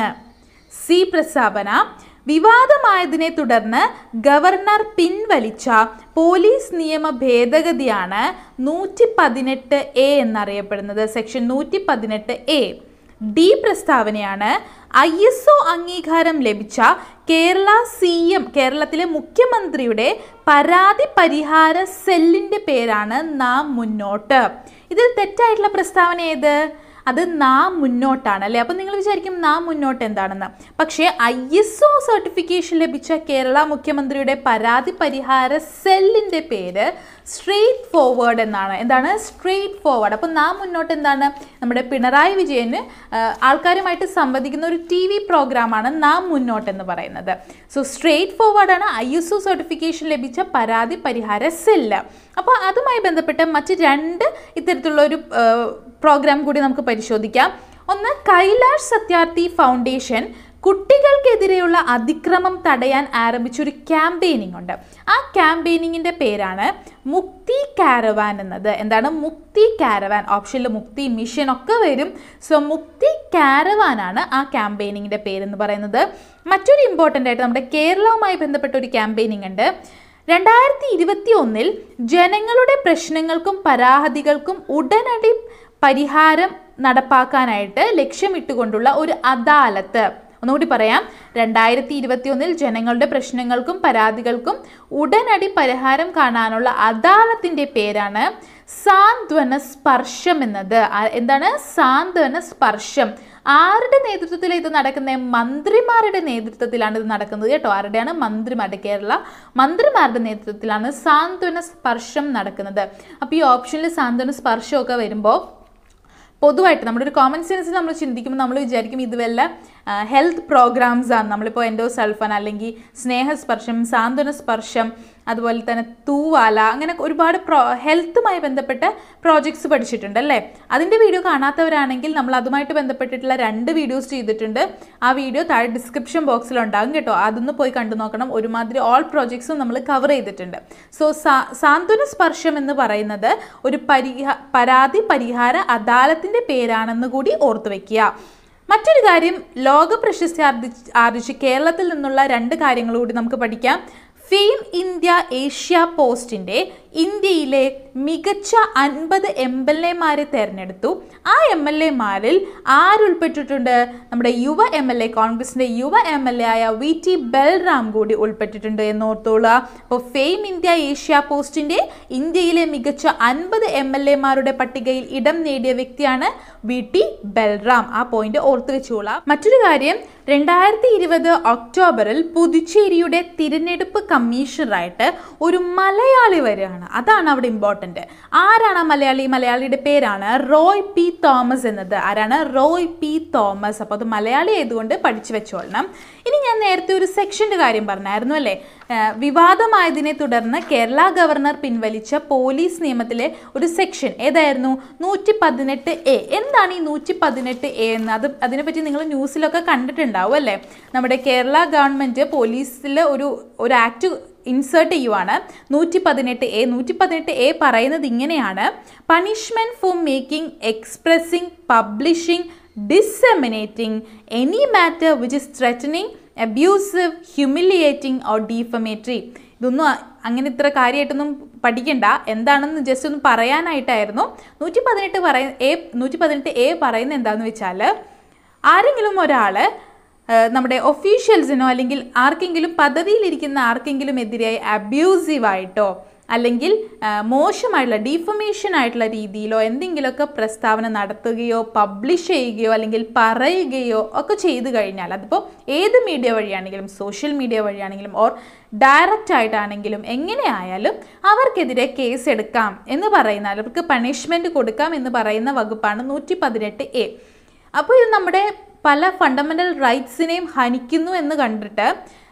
സി പ്രസ്താവന വിവാദമായതിനെ തുടർന്ന് ഗവർണർ പിൻവലിച്ച പോലീസ് നിയമ ഭേദഗതിയാണ് നൂറ്റി പതിനെട്ട് എ എന്നറിയപ്പെടുന്നത് സെക്ഷൻ നൂറ്റി പതിനെട്ട് എ ഡി പ്രസ്താവനയാണ് ഐ എസ് ഒ അംഗീകാരം ലഭിച്ച കേരള സി എം കേരളത്തിലെ മുഖ്യമന്ത്രിയുടെ പരാതി പരിഹാര സെല്ലിന്റെ പേരാണ് നാം മുന്നോട്ട് ഇതിൽ തെറ്റായിട്ടുള്ള പ്രസ്താവന ഏത് അത് നാം മുന്നോട്ടാണ് അല്ലേ അപ്പം നിങ്ങൾ വിചാരിക്കും നാം മുന്നോട്ട് എന്താണെന്ന് പക്ഷേ ഐ എസ് ഒ സർട്ടിഫിക്കേഷൻ ലഭിച്ച കേരള മുഖ്യമന്ത്രിയുടെ പരാതി പരിഹാര സെല്ലിൻ്റെ പേര് സ്ട്രെയിറ്റ് ഫോർവേഡ് എന്നാണ് എന്താണ് സ്ട്രെയിറ്റ് ഫോർവേഡ് അപ്പം നാം മുന്നോട്ട് എന്താണ് നമ്മുടെ പിണറായി വിജയന് ആ, ആൾക്കാരുമായിട്ട് സംവദിക്കുന്ന ഒരു ടി വി പ്രോഗ്രാമാണ് നാം മുന്നോട്ട് എന്ന് പറയുന്നത് സോ സ്ട്രെയിറ്റ് ഫോർവേഡാണ് ഐ എസ് ഒ സർട്ടിഫിക്കേഷൻ ലഭിച്ച പരാതി പരിഹാര സെല്ല് അപ്പോൾ അതുമായി ബന്ധപ്പെട്ട് മറ്റ് രണ്ട് ഇത്തരത്തിലുള്ള ഒരു പ്രോഗ്രാം കൂടി നമുക്ക് പരിശോധിക്കാം ഒന്ന് കൈലാഷ് സത്യാർത്ഥി ഫൗണ്ടേഷൻ കുട്ടികൾക്കെതിരെയുള്ള അതിക്രമം തടയാൻ ആരംഭിച്ച ഒരു ക്യാമ്പയിനിങ് ഉണ്ട് ആ ക്യാമ്പയിനിങ്ങിൻ്റെ പേരാണ് മുക്തി കാരവാൻ എന്നത് എന്താണ് മുക്തി കാരവാൻ ഓപ്ഷനിൽ മുക്തി മിഷൻ ഒക്കെ വരും സോ മുക്തി കാരവാനാണ് ആ ക്യാമ്പയിനിങ്ങിൻ്റെ പേരെന്ന് പറയുന്നത് മറ്റൊരു ഇമ്പോർട്ടൻ്റ് ആയിട്ട് നമ്മുടെ കേരളവുമായി ബന്ധപ്പെട്ട ഒരു ക്യാമ്പയിനിങ് ഉണ്ട് രണ്ടായിരത്തി ഇരുപത്തി ഒന്നിൽ ജനങ്ങളുടെ പ്രശ്നങ്ങൾക്കും പരാതികൾക്കും ഉടനടി പരിഹാരം നടപ്പാക്കാനായിട്ട് ലക്ഷ്യമിട്ടുകൊണ്ടുള്ള ഒരു അദാലത്ത് ഒന്നുകൂടി പറയാം രണ്ടായിരത്തി ഇരുപത്തി ഒന്നിൽ ജനങ്ങളുടെ പ്രശ്നങ്ങൾക്കും പരാതികൾക്കും ഉടനടി പരിഹാരം കാണാനുള്ള അദാലത്തിൻ്റെ പേരാണ് സാന്ത്വന സ്പർശം എന്നത് ആ- എന്താണ് സാന്ത്വന സ്പർശം ആരുടെ നേതൃത്വത്തിൽ ഇത് നടക്കുന്നത് മന്ത്രിമാരുടെ നേതൃത്വത്തിലാണ് ഇത് നടക്കുന്നത് കേട്ടോ ആരുടെയാണ് മന്ത്രിമാരുടെ കേരള മന്ത്രിമാരുടെ നേതൃത്വത്തിലാണ് സാന്ത്വന സ്പർശം നടക്കുന്നത് അപ്പോൾ ഈ ഓപ്ഷനിൽ സാന്ത്വന സ്പർശമൊക്കെ വരുമ്പോൾ പൊതുവായിട്ട് നമ്മുടെ ഒരു കോമൺ സെൻസിൽ നമ്മൾ ചിന്തിക്കുമ്പോൾ നമ്മൾ വിചാരിക്കും ഇത് വല്ല ഹെൽത്ത് പ്രോഗ്രാംസ് ആണ് നമ്മളിപ്പോൾ എൻഡോ സൾഫൻ അല്ലെങ്കിൽ സ്നേഹസ്പർശം സാന്ത്വന സ്പർശം അതുപോലെ തന്നെ തൂവാല അങ്ങനെ ഒരുപാട് പ്രോ ഹെൽത്തുമായി ബന്ധപ്പെട്ട പ്രോജക്ട്സ് പഠിച്ചിട്ടുണ്ട് അല്ലേ അതിൻ്റെ വീഡിയോ കാണാത്തവരാണെങ്കിൽ നമ്മൾ അതുമായിട്ട് ബന്ധപ്പെട്ടിട്ടുള്ള രണ്ട് വീഡിയോസ് ചെയ്തിട്ടുണ്ട് ആ വീഡിയോ താഴെ ഡിസ്ക്രിപ്ഷൻ ബോക്സിൽ ഉണ്ടാകും കേട്ടോ അതൊന്ന് പോയി കണ്ടു നോക്കണം ഒരുമാതിരി ഓൾ പ്രോജക്ട്സും നമ്മൾ കവർ ചെയ്തിട്ടുണ്ട് സോ സാന്ത്വന സ്പർശം എന്ന് പറയുന്നത് ഒരു പരിഹാ പരാതി പരിഹാര അദാലത്തിൻ്റെ പേരാണെന്ന് കൂടി ഓർത്തു വെക്കുക മറ്റൊരു കാര്യം ലോക പ്രശസ്തി ആർജിച്ച് ആർജിച്ച് കേരളത്തിൽ നിന്നുള്ള രണ്ട് കാര്യങ്ങൾ കൂടി നമുക്ക് പഠിക്കാം ഫെയിം ഇന്ത്യ ഏഷ്യ പോസ്റ്റിൻ്റെ ഇന്ത്യയിലെ മികച്ച അൻപത് എം എൽ എമാരെ തിരഞ്ഞെടുത്തു ആ എം എൽ എമാരിൽ ആരുൾപ്പെട്ടിട്ടുണ്ട് നമ്മുടെ യുവ എം എൽ എ കോൺഗ്രസിൻ്റെ യുവ എം എൽ എ ആയ വി ടി ബൽറാം കൂടി ഉൾപ്പെട്ടിട്ടുണ്ട് എന്ന് ഓർത്തോളുക അപ്പോൾ ഫെയിം ഇന്ത്യ ഏഷ്യ പോസ്റ്റിൻ്റെ ഇന്ത്യയിലെ മികച്ച അൻപത് എം എൽ എമാരുടെ പട്ടികയിൽ ഇടം നേടിയ വ്യക്തിയാണ് വി ടി ബൽറാം ആ പോയിന്റ് ഓർത്ത് വെച്ചോളാം മറ്റൊരു കാര്യം രണ്ടായിരത്തി ഇരുപത് ഒക്ടോബറിൽ പുതുച്ചേരിയുടെ തിരഞ്ഞെടുപ്പ് കമ്മീഷണറായിട്ട് ഒരു മലയാളി വരികയാണ് അതാണ് അവിടെ ഇമ്പോർട്ടൻ്റ് ആരാണ് ആ മലയാളി മലയാളിയുടെ പേരാണ് റോയ് പി തോമസ് എന്നത് ആരാണ് റോയ് പി തോമസ് അപ്പോൾ അത് മലയാളി ആയതുകൊണ്ട് പഠിച്ചു വെച്ചോളണം ഇനി ഞാൻ നേരത്തെ ഒരു സെക്ഷൻ്റെ കാര്യം പറഞ്ഞായിരുന്നു അല്ലേ ഏഹ് വിവാദമായതിനെ തുടർന്ന് കേരള ഗവർണർ പിൻവലിച്ച പോലീസ് നിയമത്തിലെ ഒരു സെക്ഷൻ ഏതായിരുന്നു നൂറ്റി പതിനെട്ട് എ എന്താണ് ഈ നൂറ്റി പതിനെട്ട് എ എന്ന് അത് അതിനെപ്പറ്റി നിങ്ങൾ ന്യൂസിലൊക്കെ കണ്ടിട്ടുണ്ടാവും അല്ലേ നമ്മുടെ കേരള ഗവൺമെൻറ് പോലീസിൽ ഒരു ഒരു ആക്ട് ഇൻസേർട്ട് ചെയ്യുവാണ് നൂറ്റി പതിനെട്ട് എ നൂറ്റി പതിനെട്ട് എ പറയുന്നത് ഇങ്ങനെയാണ് punishment for making expressing publishing disseminating any matter which is threatening abusive humiliating or defamatory ഇതൊന്നും അ- അങ്ങനെ ഇത്ര കാര്യമായിട്ടൊന്നും പഠിക്കണ്ട എന്താണെന്ന് ജസ്റ്റ് ഒന്ന് പറയാനായിട്ടായിരുന്നു നൂറ്റി പതിനെട്ട് പറയ എ നൂറ്റി പതിനെട്ട് എ പറയുന്നത് എന്താണെന്ന് വെച്ചാൽ ആരെങ്കിലും ഒരാൾ നമ്മുടെ ഒഫീഷ്യൽസിനോ അല്ലെങ്കിൽ ആർക്കെങ്കിലും പദവിയിലിരിക്കുന്ന ആർക്കെങ്കിലും എതിരായി അബ്യൂസീവായിട്ടോ അല്ലെങ്കിൽ ആ, മോശമായിട്ടുള്ള ഡീഫമേഷൻ ആയിട്ടുള്ള രീതിയിലോ എന്തെങ്കിലുമൊക്കെ പ്രസ്താവന നടത്തുകയോ പബ്ലിഷ് ചെയ്യുകയോ അല്ലെങ്കിൽ പറയുകയോ ഒക്കെ ചെയ്തു കഴിഞ്ഞാൽ അതിപ്പോൾ ഏത് മീഡിയ വഴിയാണെങ്കിലും സോഷ്യൽ മീഡിയ വഴിയാണെങ്കിലും ഓർ ഡയറക്റ്റ് ആയിട്ടാണെങ്കിലും എങ്ങനെയായാലും അവർക്കെതിരെ കേസ് എടുക്കാം എന്ന് പറയുന്ന അവർക്ക് പണിഷ്മെൻറ്റ് കൊടുക്കാം എന്ന് പറയുന്ന വകുപ്പാണ് നൂറ്റി പതിനെട്ട് എ അപ്പോൾ ഇത് നമ്മുടെ പല ഫണ്ടമെൻ്റൽ റൈറ്റ്സിനെയും ഹനിക്കുന്നു എന്ന് കണ്ടിട്ട്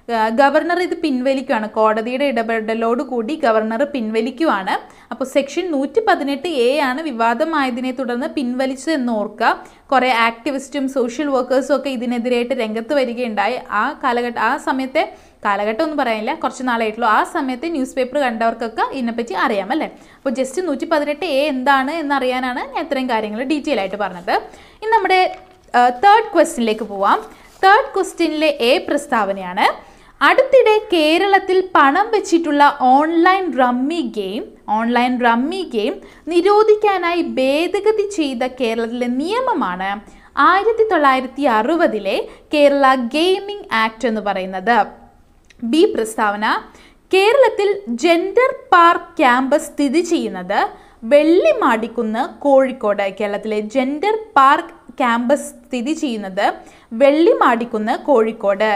ഗവർണർ ഇത് പിൻവലിക്കുകയാണ് കോടതിയുടെ ഇടപെടലോട് കൂടി ഗവർണർ പിൻവലിക്കുവാണ് അപ്പോൾ സെക്ഷൻ നൂറ്റി പതിനെട്ട് എ ആണ് വിവാദമായതിനെ തുടർന്ന് പിൻവലിച്ചത് എന്ന് ഓർക്കുക കുറേ ആക്ടിവിസ്റ്റും സോഷ്യൽ വർക്കേഴ്സും ഒക്കെ ഇതിനെതിരായിട്ട് രംഗത്ത് വരികയുണ്ടായി ആ കാലഘട്ടം ആ സമയത്തെ കാലഘട്ടം ഒന്നും പറയാനില്ല കുറച്ച് നാളായിട്ടുള്ളൂ ആ സമയത്ത് ന്യൂസ് പേപ്പർ കണ്ടവർക്കൊക്കെ ഇതിനെപ്പറ്റി അറിയാം അല്ലേ അപ്പോൾ ജസ്റ്റ് നൂറ്റി പതിനെട്ട് എ എന്താണ് എന്നറിയാനാണ് ഞാൻ ഇത്രയും കാര്യങ്ങൾ ഡീറ്റെയിൽ ആയിട്ട് പറഞ്ഞത് ഇനി നമ്മുടെ തേർഡ് ക്വസ്റ്റ്യനിലേക്ക് പോവാം തേർഡ് ക്വസ്റ്റ്യനിലെ എ പ്രസ്താവനയാണ് അടുത്തിടെ കേരളത്തിൽ പണം വെച്ചിട്ടുള്ള online rummy game online rummy game നിരോധിക്കാനായി ഭേദഗതി ചെയ്ത കേരളത്തിലെ നിയമമാണ് ആയിരത്തി തൊള്ളായിരത്തി അറുപതിലെ കേരള ഗെയിമിംഗ് ആക്ട് എന്ന് പറയുന്നത് ബി പ്രസ്താവന കേരളത്തിൽ ജെൻഡർ പാർക്ക് ക്യാമ്പസ് സ്ഥിതി ചെയ്യുന്നത് വെള്ളിമാടിക്കുന്ന് കോഴിക്കോട് കേരളത്തിലെ ജെൻഡർ പാർക്ക് ക്യാമ്പസ് സ്ഥിതി ചെയ്യുന്നത് വെള്ളിമാടിക്കുന്ന് കോഴിക്കോട്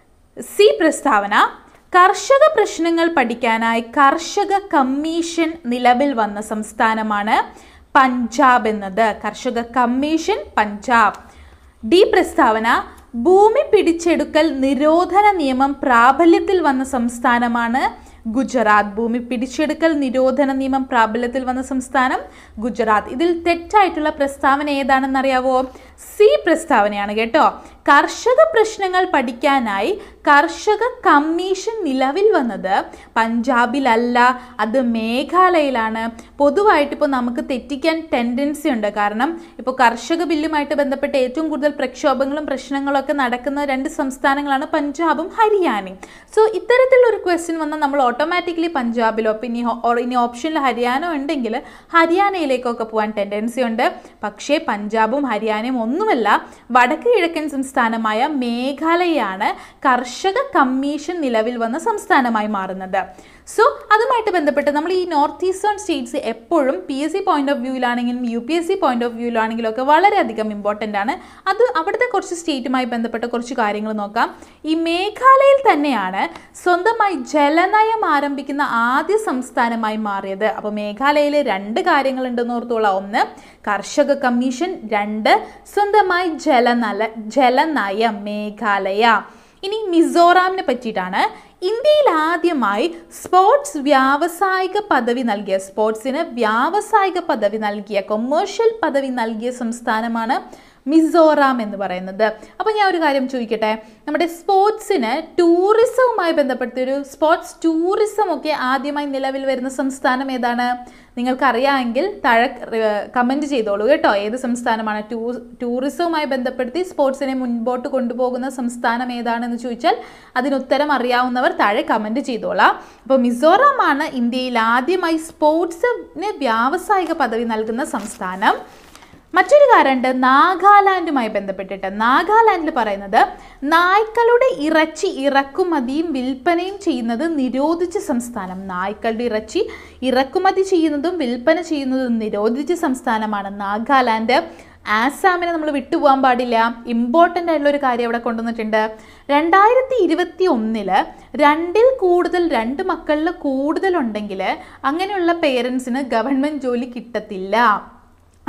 സി പ്രസ്താവന കർഷക പ്രശ്നങ്ങൾ പഠിക്കാനായി കർഷക കമ്മീഷൻ നിലവിൽ വന്ന സംസ്ഥാനമാണ് പഞ്ചാബ് എന്നത് കർഷക കമ്മീഷൻ പഞ്ചാബ് ഡി പ്രസ്താവന ഭൂമി പിടിച്ചെടുക്കൽ നിരോധന നിയമം പ്രാബല്യത്തിൽ വന്ന സംസ്ഥാനമാണ് ഗുജറാത്ത് ഭൂമി പിടിച്ചെടുക്കൽ നിരോധന നിയമം പ്രാബല്യത്തിൽ വന്ന സംസ്ഥാനം ഗുജറാത്ത് ഇതിൽ തെറ്റായിട്ടുള്ള പ്രസ്താവന ഏതാണെന്നറിയാവോ സി പ്രസ്താവനയാണ് കേട്ടോ കർഷക പ്രശ്നങ്ങൾ പഠിക്കാനായി കർഷക കമ്മീഷൻ നിലവിൽ വന്നത് പഞ്ചാബിലല്ല അത് മേഘാലയയിലാണ് പൊതുവായിട്ട് ഇപ്പോൾ നമുക്ക് തെറ്റിക്കാൻ ടെൻഡൻസി ഉണ്ട് കാരണം ഇപ്പോൾ കർഷക ബില്ലുമായിട്ട് ബന്ധപ്പെട്ട് ഏറ്റവും കൂടുതൽ പ്രക്ഷോഭങ്ങളും പ്രശ്നങ്ങളും ഒക്കെ നടക്കുന്ന രണ്ട് സംസ്ഥാനങ്ങളാണ് പഞ്ചാബും ഹരിയാനയും സോ ഇത്തരത്തിലുള്ള ഒരു ക്വസ്റ്റ്യൻ വന്നാൽ നമ്മൾ ഓട്ടോമാറ്റിക്കലി പഞ്ചാബിലോ പിന്നെ ഹോ- or ഇനി ഓപ്ഷനിൽ ഹരിയാന ഉണ്ടെങ്കിൽ ഹരിയാനയിലേക്കൊക്കെ പോകാൻ ടെൻഡൻസി ഉണ്ട് പക്ഷേ പഞ്ചാബും ഹരിയാനയും ഒന്നുമല്ല വടക്ക് കിഴക്കൻ സംസ്ഥാനമായ മേഘാലയയാണ് കർഷക കമ്മീഷൻ നിലവിൽ വന്ന സംസ്ഥാനമായി മാറുന്നത് സോ അതുമായിട്ട് ബന്ധപ്പെട്ട് നമ്മൾ ഈ നോർത്ത് ഈസ്റ്റേൺ സ്റ്റേറ്റ്സ് എപ്പോഴും P S C point of വ്യൂവിലാണെങ്കിലും U P S C point of വ്യൂവിലാണെങ്കിലും ഒക്കെ വളരെയധികം ഇമ്പോർട്ടൻ്റ് ആണ് അത് അവിടുത്തെ കുറച്ച് സ്റ്റേറ്റുമായി ബന്ധപ്പെട്ട കുറച്ച് കാര്യങ്ങൾ നോക്കാം ഈ മേഘാലയയിൽ തന്നെയാണ് സ്വന്തമായി ജലനയം ആരംഭിക്കുന്ന ആദ്യ സംസ്ഥാനമായി മാറിയത് അപ്പോൾ മേഘാലയയിൽ രണ്ട് കാര്യങ്ങളുണ്ടെന്ന് ഓർത്തോളാം ഒന്ന് കർഷക കമ്മീഷൻ രണ്ട് സ്വന്തമായി ജലനല ജലനയം മേഘാലയ ഇനി മിസോറാമിനെ പറ്റിയിട്ടാണ് ഇന്ത്യയിൽ ആദ്യമായി സ്പോർട്സ് വ്യാവസായിക പദവി നൽകിയ സ്പോർട്സിന് വ്യാവസായിക പദവി നൽകിയ കൊമേഴ്ഷ്യൽ പദവി നൽകിയ സംസ്ഥാനമാണ് മിസോറാം എന്ന് പറയുന്നത് അപ്പോൾ ഞാൻ ഒരു കാര്യം ചോദിക്കട്ടെ നമ്മുടെ സ്പോർട്സിന് ടൂറിസവുമായി ബന്ധപ്പെടുത്തിയ ഒരു സ്പോർട്സ് ടൂറിസം ഒക്കെ ആദ്യമായി നിലവിൽ വരുന്ന സംസ്ഥാനം ഏതാണ് നിങ്ങൾക്കറിയാമെങ്കിൽ താഴെ കമൻറ്റ് ചെയ്തോളൂ കേട്ടോ ഏത് സംസ്ഥാനമാണ് ടൂ ടൂറിസവുമായി ബന്ധപ്പെടുത്തി സ്പോർട്സിനെ മുൻപോട്ട് കൊണ്ടുപോകുന്ന സംസ്ഥാനം ഏതാണെന്ന് ചോദിച്ചാൽ അതിന് ഉത്തരം അറിയാവുന്നവർ താഴെ കമൻറ്റ് ചെയ്തോളാം അപ്പോൾ മിസോറാമാണ് ഇന്ത്യയിൽ ആദ്യമായി സ്പോർട്സിന് വ്യാവസായിക പദവി നൽകുന്ന സംസ്ഥാനം മറ്റൊരു കാര്യമുണ്ട് നാഗാലാൻഡുമായി ബന്ധപ്പെട്ടിട്ട് നാഗാലാൻഡിൽ പറയുന്നത് നായ്ക്കളുടെ ഇറച്ചി ഇറക്കുമതിയും വിൽപ്പനയും ചെയ്യുന്നത് നിരോധിച്ച സംസ്ഥാനം നായ്ക്കളുടെ ഇറച്ചി ഇറക്കുമതി ചെയ്യുന്നതും വിൽപ്പന ചെയ്യുന്നതും നിരോധിച്ച സംസ്ഥാനമാണ് നാഗാലാൻഡ് ആസാമിനെ നമ്മൾ വിട്ടുപോകാൻ പാടില്ല ഇമ്പോർട്ടൻ്റ് ആയിട്ടുള്ള ഒരു കാര്യം അവിടെ കൊണ്ടുവന്നിട്ടുണ്ട് രണ്ടായിരത്തി ഇരുപത്തി ഒന്നില് രണ്ടിൽ കൂടുതൽ രണ്ട് മക്കളിൽ കൂടുതലുണ്ടെങ്കിൽ അങ്ങനെയുള്ള പേരൻസിന് ഗവൺമെൻറ് ജോലി കിട്ടത്തില്ല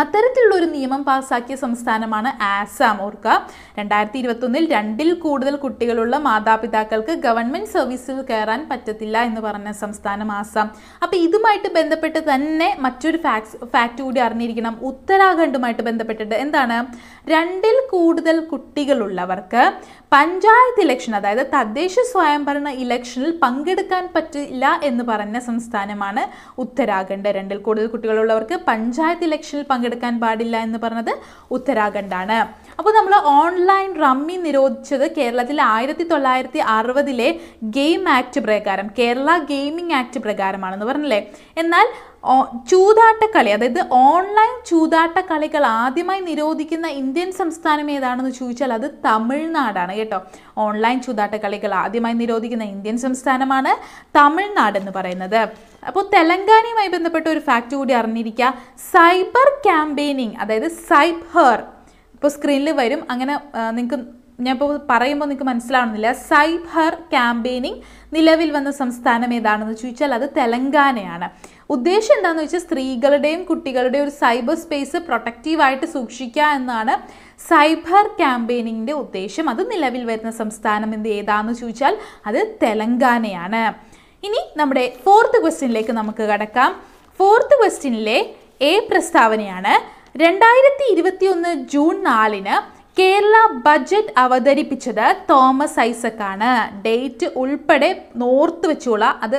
അത്തരത്തിലുള്ള ഒരു നിയമം പാസാക്കിയ സംസ്ഥാനമാണ് ആസാം ഓർക്കുക രണ്ടായിരത്തി ഇരുപത്തൊന്നിൽ രണ്ടിൽ കൂടുതൽ കുട്ടികളുള്ള മാതാപിതാക്കൾക്ക് ഗവൺമെന്റ് സർവീസിൽ കയറാൻ പറ്റത്തില്ല എന്ന് പറഞ്ഞ സംസ്ഥാനം ആസാം അപ്പോൾ ഇതുമായിട്ട് ബന്ധപ്പെട്ട് തന്നെ മറ്റൊരു ഫാക്സ് ഫാക്റ്റ് കൂടി അറിഞ്ഞിരിക്കണം ഉത്തരാഖണ്ഡുമായിട്ട് ബന്ധപ്പെട്ടിട്ട് എന്താണ് രണ്ടിൽ കൂടുതൽ കുട്ടികളുള്ളവർക്ക് പഞ്ചായത്ത് ഇലക്ഷൻ അതായത് തദ്ദേശ സ്വയംഭരണ ഇലക്ഷനിൽ പങ്കെടുക്കാൻ പറ്റില്ല എന്ന് പറഞ്ഞ സംസ്ഥാനമാണ് ഉത്തരാഖണ്ഡ് രണ്ടിൽ കൂടുതൽ കുട്ടികളുള്ളവർക്ക് പഞ്ചായത്ത് ഇലക്ഷനിൽ പങ്കെടുക്കാൻ പാടില്ല എന്ന് പറഞ്ഞത് ഉത്തരാഖണ്ഡാണ് അപ്പോൾ നമ്മൾ ഓൺലൈൻ റമ്മി നിരോധിച്ചത് കേരളത്തിൽ ആയിരത്തി തൊള്ളായിരത്തി അറുപതിലെ ഗെയിം ആക്ട് പ്രകാരം കേരള ഗെയിമിംഗ് ആക്ട് പ്രകാരമാണെന്ന് പറഞ്ഞില്ലേ എന്നാൽ ഓ- ചൂതാട്ടക്കളി അതായത് ഓൺലൈൻ ചൂതാട്ടക്കളികൾ ആദ്യമായി നിരോധിക്കുന്ന ഇന്ത്യൻ സംസ്ഥാനം ഏതാണെന്ന് ചോദിച്ചാൽ അത് തമിഴ്നാടാണ് കേട്ടോ ഓൺലൈൻ ചൂതാട്ടക്കളികൾ ആദ്യമായി നിരോധിക്കുന്ന ഇന്ത്യൻ സംസ്ഥാനമാണ് തമിഴ്നാട് എന്ന് പറയുന്നത് അപ്പോൾ തെലങ്കാനയുമായി ബന്ധപ്പെട്ട ഒരു ഫാക്റ്റ് കൂടി അറിഞ്ഞിരിക്കുക സൈബർ ക്യാമ്പയിനിങ് അതായത് സൈബർ ഇപ്പോൾ സ്ക്രീനിൽ വരും അങ്ങനെ നിങ്ങൾക്ക് ഞാൻ ഇപ്പോൾ പറയുമ്പോൾ നിങ്ങൾക്ക് മനസ്സിലാവുന്നില്ല സൈബർ ക്യാമ്പയിനിങ് നിലവിൽ വന്ന സംസ്ഥാനം ഏതാണെന്ന് ചോദിച്ചാൽ അത് തെലങ്കാനയാണ് ഉദ്ദേശം എന്താണെന്ന് വെച്ചാൽ സ്ത്രീകളുടെയും കുട്ടികളുടെയും ഒരു സൈബർ സ്പേസ് പ്രൊട്ടക്റ്റീവായിട്ട് സൂക്ഷിക്കുക എന്നാണ് സൈബർ ക്യാമ്പയിനിങ്ങിൻ്റെ ഉദ്ദേശം അത് നിലവിൽ വരുന്ന സംസ്ഥാനം എന്ത് ഏതാണെന്ന് ചോദിച്ചാൽ അത് തെലങ്കാനയാണ് ഇനി നമ്മുടെ ഫോർത്ത് ക്വസ്റ്റ്യനിലേക്ക് നമുക്ക് കടക്കാം ഫോർത്ത് ക്വസ്റ്റ്യനിലെ എ പ്രസ്താവനയാണ് രണ്ടായിരത്തി ഇരുപത്തി ഒന്ന് ജൂൺ നാലിന് കേരള ബജറ്റ് അവതരിപ്പിച്ചത് തോമസ് ഐസക് ആണ് ഡേറ്റ് ഉൾപ്പെടെ നോർത്ത് വെച്ചോളാം അത്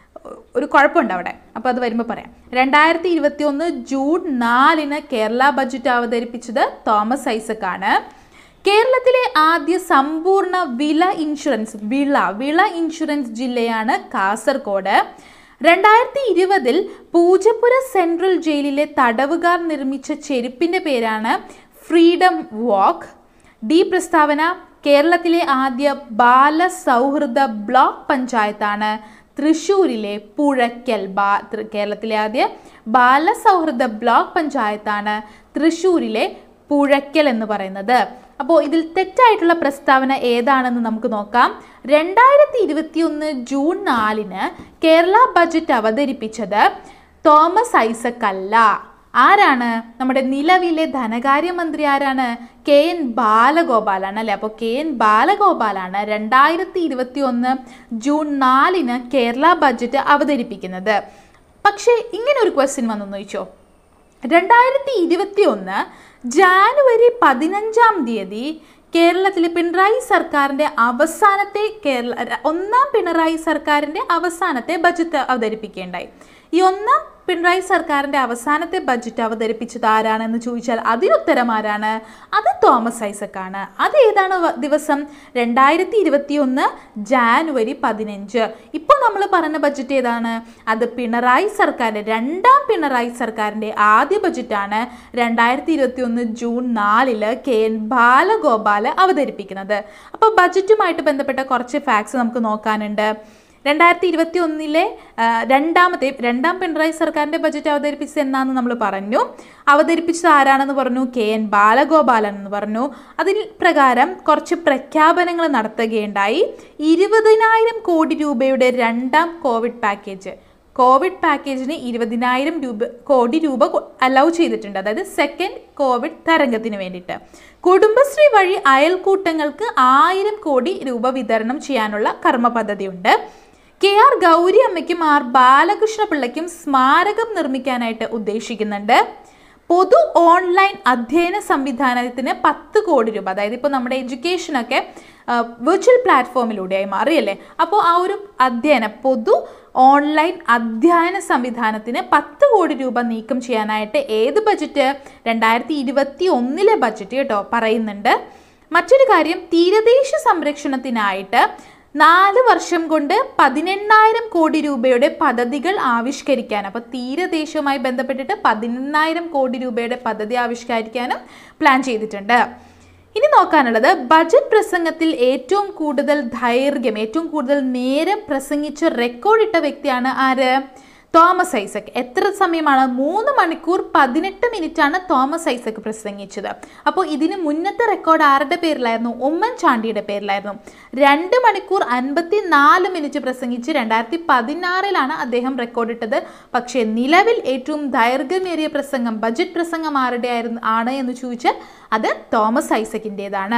ഒരു കുഴപ്പമുണ്ട് അവിടെ അപ്പോൾ അത് വരുമ്പോൾ പറയാം രണ്ടായിരത്തി ഇരുപത്തി ഒന്ന് ജൂൺ നാലിന് കേരള ബജറ്റ് അവതരിപ്പിച്ചത് തോമസ് ഐസക് ആണ് കേരളത്തിലെ ആദ്യ സമ്പൂർണ്ണ വിള ഇൻഷുറൻസ് വിള വിള ഇൻഷുറൻസ് ജില്ലയാണ് കാസർഗോഡ് രണ്ടായിരത്തി ഇരുപതിൽ പൂജപ്പുര സെൻട്രൽ ജയിലിലെ തടവുകാർ നിർമ്മിച്ച ചെരുപ്പിന്റെ പേരാണ് ഫ്രീഡം വാക്ക് ഡി പ്രസ്താവന കേരളത്തിലെ ആദ്യ ബാലസൗഹൃദ ബ്ലോക്ക് പഞ്ചായത്താണ് തൃശ്ശൂരിലെ പുഴയ്ക്കൽ ബാ തൃ- കേരളത്തിലെ ആദ്യ ബാലസൗഹൃദ ബ്ലോക്ക് പഞ്ചായത്താണ് തൃശ്ശൂരിലെ പുഴയ്ക്കൽ എന്ന് പറയുന്നത് അപ്പോൾ ഇതിൽ തെറ്റായിട്ടുള്ള പ്രസ്താവന ഏതാണെന്ന് നമുക്ക് നോക്കാം രണ്ടായിരത്തി ഇരുപത്തി ഒന്ന് ജൂൺ നാലിന് കേരള ബജറ്റ് അവതരിപ്പിച്ചത് തോമസ് ഐസക് അല്ല ആരാണ് നമ്മുടെ നിലവിലെ ധനകാര്യമന്ത്രി ആരാണ് കെ എൻ ബാലഗോപാലാണ് അല്ലേ അപ്പോൾ കെ എൻ ബാലഗോപാലാണ് രണ്ടായിരത്തി ഇരുപത്തി ഒന്ന് ജൂൺ നാലിന് കേരള ബജറ്റ് അവതരിപ്പിക്കുന്നത് പക്ഷേ ഇങ്ങനെ ഒരു ക്വസ്റ്റ്യൻ വന്നു ചോദിച്ചോ രണ്ടായിരത്തി ഇരുപത്തി ഒന്ന് ജാനുവരി പതിനഞ്ചാം തീയതി കേരളത്തിലെ പിണറായി സർക്കാരിൻ്റെ അവസാനത്തെ കേരള ഒന്നാം പിണറായി സർക്കാരിൻ്റെ അവസാനത്തെ ബജറ്റ് അവതരിപ്പിക്കുകയുണ്ടായി ഈ ഒന്നാം പിണറായി സർക്കാരിൻ്റെ അവസാനത്തെ ബജറ്റ് അവതരിപ്പിച്ചത് ആരാണെന്ന് ചോദിച്ചാൽ അതിനുത്തരം ആരാണ് അത് തോമസ് ഐസക് ആണ് അത് ഏതാണ് വ- ദിവസം രണ്ടായിരത്തി ഇരുപത്തി ഒന്ന് ജാനുവരി പതിനഞ്ച് ഇപ്പോൾ നമ്മൾ പറഞ്ഞ ബജറ്റ് ഏതാണ് അത് പിണറായി സർക്കാരിൻ്റെ രണ്ടാം പിണറായി സർക്കാരിൻ്റെ ആദ്യ ബജറ്റാണ് രണ്ടായിരത്തി ഇരുപത്തി ഒന്ന് ജൂൺ നാലില് കെ എൻ ബാലഗോപാൽ അവതരിപ്പിക്കുന്നത് അപ്പോൾ ബജറ്റുമായിട്ട് ബന്ധപ്പെട്ട കുറച്ച് ഫാക്ട്സ് നമുക്ക് നോക്കാനുണ്ട് രണ്ടായിരത്തി ഇരുപത്തി ഒന്നിലെ രണ്ടാമത്തെ രണ്ടാം പിണറായി സർക്കാരിൻ്റെ ബജറ്റ് അവതരിപ്പിച്ചത് എന്നാന്ന് നമ്മൾ പറഞ്ഞു അവതരിപ്പിച്ചത് ആരാണെന്ന് പറഞ്ഞു കെ എൻ ബാലഗോപാലൻ എന്ന് പറഞ്ഞു അതിൽ പ്രകാരം കുറച്ച് പ്രഖ്യാപനങ്ങൾ നടത്തുകയുണ്ടായി ഇരുപതിനായിരം കോടി രൂപയുടെ രണ്ടാം കോവിഡ് പാക്കേജ് കോവിഡ് പാക്കേജിന് ഇരുപതിനായിരം രൂപ കോടി രൂപ അലൗ ചെയ്തിട്ടുണ്ട് അതായത് സെക്കൻഡ് കോവിഡ് തരംഗത്തിന് വേണ്ടിയിട്ട് കുടുംബശ്രീ വഴി അയൽക്കൂട്ടങ്ങൾക്ക് ആയിരം കോടി രൂപ വിതരണം ചെയ്യാനുള്ള കർമ്മ പദ്ധതിയുണ്ട് കെ ആർ ഗൗരി അമ്മയ്ക്കും ആർ ബാലകൃഷ്ണ പിള്ളയ്ക്കും സ്മാരകം നിർമ്മിക്കാനായിട്ട് ഉദ്ദേശിക്കുന്നുണ്ട് പൊതു ഓൺലൈൻ അധ്യയന സംവിധാനത്തിന് പത്ത് കോടി രൂപ അതായത് ഇപ്പോൾ നമ്മുടെ എഡ്യൂക്കേഷനൊക്കെ വിർച്വൽ പ്ലാറ്റ്ഫോമിലൂടെയായി മാറിയല്ലേ അപ്പോൾ ആ ഒരു അധ്യയന പൊതു ഓൺലൈൻ അധ്യയന സംവിധാനത്തിന് പത്ത് കോടി രൂപ നീക്കം ചെയ്യാനായിട്ട് ഏത് ബജറ്റ് രണ്ടായിരത്തി ഇരുപത്തി ഒന്നിലെ ബജറ്റ് കേട്ടോ പറയുന്നുണ്ട് മറ്റൊരു കാര്യം തീരദേശ സംരക്ഷണത്തിനായിട്ട് നാല് വർഷം കൊണ്ട് പതിനെണ്ണായിരം കോടി രൂപയുടെ പദ്ധതികൾ ആവിഷ്കരിക്കാൻ അപ്പോൾ തീരദേശവുമായി ബന്ധപ്പെട്ടിട്ട് പതിനെണ്ണായിരം കോടി രൂപയുടെ പദ്ധതി ആവിഷ്കരിക്കാനും പ്ലാൻ ചെയ്തിട്ടുണ്ട് ഇനി നോക്കാനുള്ളത് ബജറ്റ് പ്രസംഗത്തിൽ ഏറ്റവും കൂടുതൽ ദൈർഘ്യം ഏറ്റവും കൂടുതൽ നേരം പ്രസംഗിച്ച് റെക്കോർഡിട്ട വ്യക്തിയാണ് ആര് തോമസ് ഐസക് എത്ര സമയമാണ് മൂന്ന് മണിക്കൂർ പതിനെട്ട് മിനിറ്റാണ് തോമസ് ഐസക് പ്രസംഗിച്ചത് അപ്പോൾ ഇതിന് മുന്നത്തെ റെക്കോർഡ് ആരുടെ പേരിലായിരുന്നു ഉമ്മൻചാണ്ടിയുടെ പേരിലായിരുന്നു രണ്ട് മണിക്കൂർ അൻപത്തി നാല് മിനിറ്റ് പ്രസംഗിച്ച് രണ്ടായിരത്തി പതിനാറിലാണ് അദ്ദേഹം റെക്കോർഡിട്ടത് പക്ഷേ നിലവിൽ ഏറ്റവും ദൈർഘ്യമേറിയ പ്രസംഗം ബജറ്റ് പ്രസംഗം ആരുടെ ആയിരുന്നു ആണ് എന്ന് ചോദിച്ചാൽ അത് തോമസ് ഐസക്കിൻ്റെതാണ്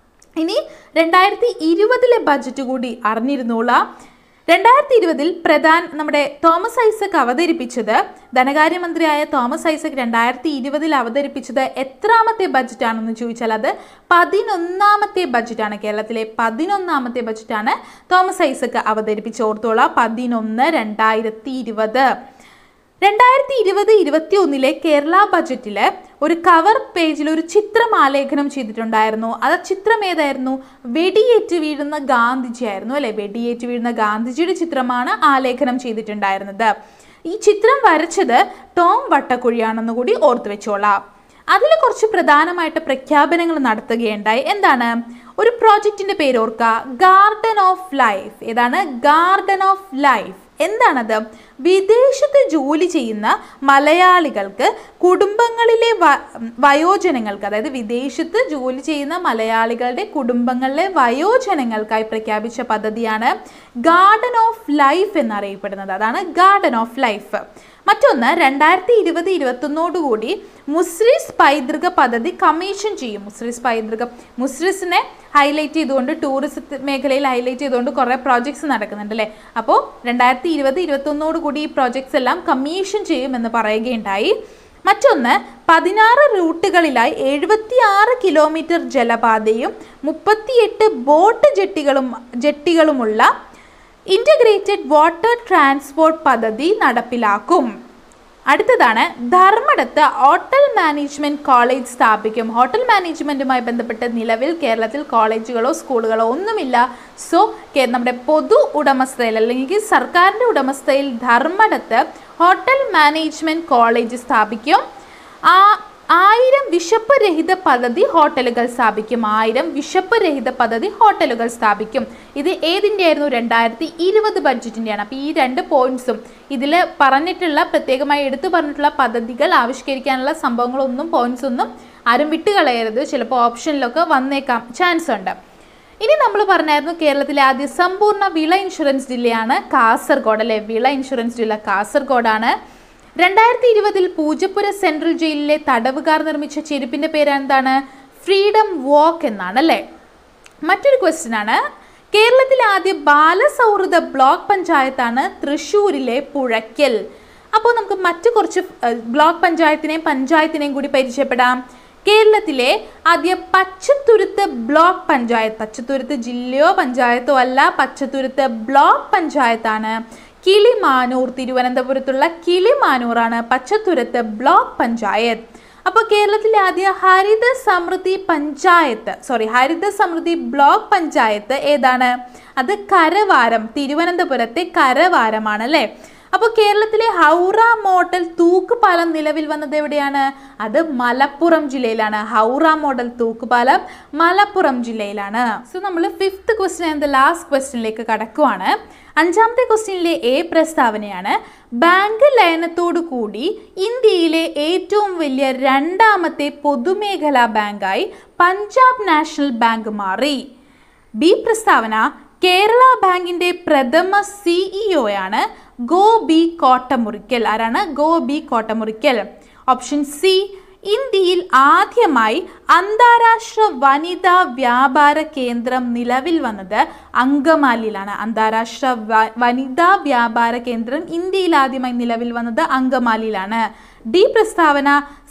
ഇനി രണ്ടായിരത്തി ഇരുപതിലെ ബജറ്റ് കൂടി അറിഞ്ഞിരുന്നോളാം രണ്ടായിരത്തി ഇരുപതിൽ പ്രധാൻ നമ്മുടെ തോമസ് ഐസക് അവതരിപ്പിച്ചത് ധനകാര്യമന്ത്രിയായ തോമസ് ഐസക് രണ്ടായിരത്തി ഇരുപതിൽ അവതരിപ്പിച്ചത് എത്രാമത്തെ ബജറ്റാണെന്ന് ചോദിച്ചാൽ അത് പതിനൊന്നാമത്തെ ബജറ്റാണ് കേരളത്തിലെ പതിനൊന്നാമത്തെ ബജറ്റാണ് തോമസ് ഐസക് അവതരിപ്പിച്ച് ഓർത്തോളാം പതിനൊന്ന് രണ്ടായിരത്തി ഇരുപത് രണ്ടായിരത്തി ഇരുപത് ഇരുപത്തി ഒന്നിലെ കേരള ബജറ്റിൽ ഒരു കവർ പേജിൽ ഒരു ചിത്രം ആലേഖനം ചെയ്തിട്ടുണ്ടായിരുന്നു അത് ചിത്രം ഏതായിരുന്നു വെടിയേറ്റ് വീഴുന്ന ഗാന്ധിജി ആയിരുന്നു അല്ലെ വെടിയേറ്റ് വീഴുന്ന ഗാന്ധിജിയുടെ ചിത്രമാണ് ആലേഖനം ചെയ്തിട്ടുണ്ടായിരുന്നത് ഈ ചിത്രം വരച്ചത് ടോം വട്ടക്കുഴിയാണെന്ന് കൂടി ഓർത്തു വെച്ചോളാം അതിൽ കുറച്ച് പ്രധാനമായിട്ട് പ്രഖ്യാപനങ്ങൾ നടത്തുകയുണ്ടായി എന്താണ് ഒരു പ്രോജക്റ്റിന്റെ പേര് ഓർക്കുക ഗാർഡൻ ഓഫ് ലൈഫ് ഏതാണ് ഗാർഡൻ ഓഫ് ലൈഫ് എന്താണത് വിദേശത്ത് ജോലി ചെയ്യുന്ന മലയാളികൾക്ക് കുടുംബങ്ങളിലെ വ- വയോജനങ്ങൾക്ക് അതായത് വിദേശത്ത് ജോലി ചെയ്യുന്ന മലയാളികളുടെ കുടുംബങ്ങളിലെ വയോജനങ്ങൾക്കായി പ്രഖ്യാപിച്ച പദ്ധതിയാണ് ഗാർഡൻ ഓഫ് ലൈഫ് എന്നറിയപ്പെടുന്നത് അതാണ് ഗാർഡൻ ഓഫ് ലൈഫ് മറ്റൊന്ന് രണ്ടായിരത്തി ഇരുപത് ഇരുപത്തൊന്നോടുകൂടി മുസ്രിസ് പൈതൃക പദ്ധതി കമ്മീഷൻ ചെയ്യും മുസ്രിസ് പൈതൃക മുസ്രിസിനെ ഹൈലൈറ്റ് ചെയ്തുകൊണ്ട് ടൂറിസം മേഖലയിൽ ഹൈലൈറ്റ് ചെയ്തുകൊണ്ട് കുറേ പ്രോജക്ട്സ് നടക്കുന്നുണ്ട് അല്ലേ അപ്പോൾ രണ്ടായിരത്തി ഇരുപത് ഇരുപത്തൊന്നോട് കൂടി ഈ പ്രോജക്ട്സ് എല്ലാം കമ്മീഷൻ ചെയ്യുമെന്ന് പറയുകയുണ്ടായി മറ്റൊന്ന് പതിനാറ് റൂട്ടുകളിലായി എഴുപത്തിയാറ് കിലോമീറ്റർ ജലപാതയും മുപ്പത്തിയെട്ട് ബോട്ട് ജെട്ടികളും ജെട്ടികളുമുള്ള ഇൻ്റഗ്രേറ്റഡ് വാട്ടർ ട്രാൻസ്പോർട്ട് പദ്ധതി നടപ്പിലാക്കും അടുത്തതാണ് ധർമ്മടത്ത് ഹോട്ടൽ മാനേജ്മെന്റ് കോളേജ് സ്ഥാപിക്കും ഹോട്ടൽ മാനേജ്മെന്റുമായി ബന്ധപ്പെട്ട് നിലവിൽ കേരളത്തിൽ കോളേജുകളോ സ്കൂളുകളോ ഒന്നുമില്ല സോ കേ- നമ്മുടെ പൊതു ഉടമസ്ഥയിൽ അല്ലെങ്കിൽ സർക്കാരിൻ്റെ ഉടമസ്ഥയിൽ ധർമ്മടത്ത് ഹോട്ടൽ മാനേജ്മെന്റ് കോളേജ് സ്ഥാപിക്കും ആ ആയിരം വിശപ്പ് രഹിത പദ്ധതി ഹോട്ടലുകൾ സ്ഥാപിക്കും ആയിരം വിശപ്പ് രഹിത പദ്ധതി ഹോട്ടലുകൾ സ്ഥാപിക്കും ഇത് ഏതിൻ്റെ ആയിരുന്നു രണ്ടായിരത്തി ഇരുപത് ബഡ്ജറ്റിൻ്റെയാണ് അപ്പോൾ ഈ രണ്ട് പോയിന്റ്സും ഇതിൽ പറഞ്ഞിട്ടുള്ള പ്രത്യേകമായി എടുത്തു പറഞ്ഞിട്ടുള്ള പദ്ധതികൾ ആവിഷ്കരിക്കാനുള്ള സംഭവങ്ങളൊന്നും പോയിന്റ്സ് ഒന്നും ആരും വിട്ടുകളയരുത് ചിലപ്പോൾ ഓപ്ഷനിലൊക്കെ വന്നേക്കാം ചാൻസ് ഉണ്ട് ഇനി നമ്മൾ പറഞ്ഞായിരുന്നു കേരളത്തിലെ ആദ്യ സമ്പൂർണ്ണ വിള ഇൻഷുറൻസ് ജില്ലയാണ് കാസർഗോഡ് അല്ലെ വിള ഇൻഷുറൻസ് ജില്ല കാസർഗോഡാണ് രണ്ടായിരത്തി ഇരുപതിൽ പൂജപ്പുര സെൻട്രൽ ജയിലിലെ തടവുകാർ നിർമ്മിച്ച ചെരുപ്പിന്റെ പേര് എന്താണ് ഫ്രീഡം വാക്ക് എന്നാണ് അല്ലേ മറ്റൊരു ക്വസ്റ്റ്യൻ ആണ് കേരളത്തിലെ ആദ്യ ബാലസൗഹൃദ ബ്ലോക്ക് പഞ്ചായത്താണ് തൃശ്ശൂരിലെ പുഴയ്ക്കൽ അപ്പോൾ നമുക്ക് മറ്റു കുറച്ച് ഏഹ്, ബ്ലോക്ക് പഞ്ചായത്തിനെയും പഞ്ചായത്തിനെയും കൂടി പരിചയപ്പെടാം കേരളത്തിലെ ആദ്യ പച്ചത്തുരുത്ത് ബ്ലോക്ക് പഞ്ചായത്ത് പച്ചത്തുരുത്ത് ജില്ലയോ പഞ്ചായത്തോ അല്ല പച്ചത്തുരുത്ത് ബ്ലോക്ക് പഞ്ചായത്താണ് കിളിമാനൂർ തിരുവനന്തപുരത്തുള്ള കിളിമാനൂറാണ് പച്ചത്തുരുത്ത് ബ്ലോക്ക് പഞ്ചായത്ത് അപ്പോൾ കേരളത്തിലെ ആദ്യ ഹരിത സമൃദ്ധി പഞ്ചായത്ത് സോറി ഹരിത സമൃദ്ധി ബ്ലോക്ക് പഞ്ചായത്ത് ഏതാണ് അത് കരവാരം തിരുവനന്തപുരത്തെ കരവാരമാണ് അല്ലേ അപ്പോൾ കേരളത്തിലെ ഹൗറ മോഡൽ തൂക്കുപാലം നിലവിൽ വന്നത് എവിടെയാണ് അത് മലപ്പുറം ജില്ലയിലാണ് ഹൗറ മോഡൽ തൂക്കുപാലം മലപ്പുറം ജില്ലയിലാണ് സോ നമ്മൾ fifth question and the last ക്വസ്റ്റ്യനിലേക്ക് കടക്കുവാണ് അഞ്ചാമത്തെ ക്വസ്റ്റ്യനിലെ എ പ്രസ്താവനയാണ് ബാങ്ക് ലയനത്തോടു കൂടി ഇന്ത്യയിലെ ഏറ്റവും വലിയ രണ്ടാമത്തെ പൊതുമേഖലാ ബാങ്കായി പഞ്ചാബ് നാഷണൽ ബാങ്ക് മാറി ബി പ്രസ്താവന കേരള ബാങ്കിന്റെ പ്രഥമ സിഇഒയാണ് ഗോ ബി കോട്ടമുറിക്കൽ ആരാണ് Gopi Kottamurikkal option C ഇന്ത്യയിൽ ആദ്യമായി അന്താരാഷ്ട്ര വനിതാ വ്യാപാര കേന്ദ്രം നിലവിൽ വന്നത് അങ്കമാലിയിലാണ് അന്താരാഷ്ട്ര വ- വനിതാ വ്യാപാര കേന്ദ്രം ഇന്ത്യയിൽ ആദ്യമായി നിലവിൽ വന്നത് അങ്കമാലിയിലാണ് ഡി പ്രസ്താവന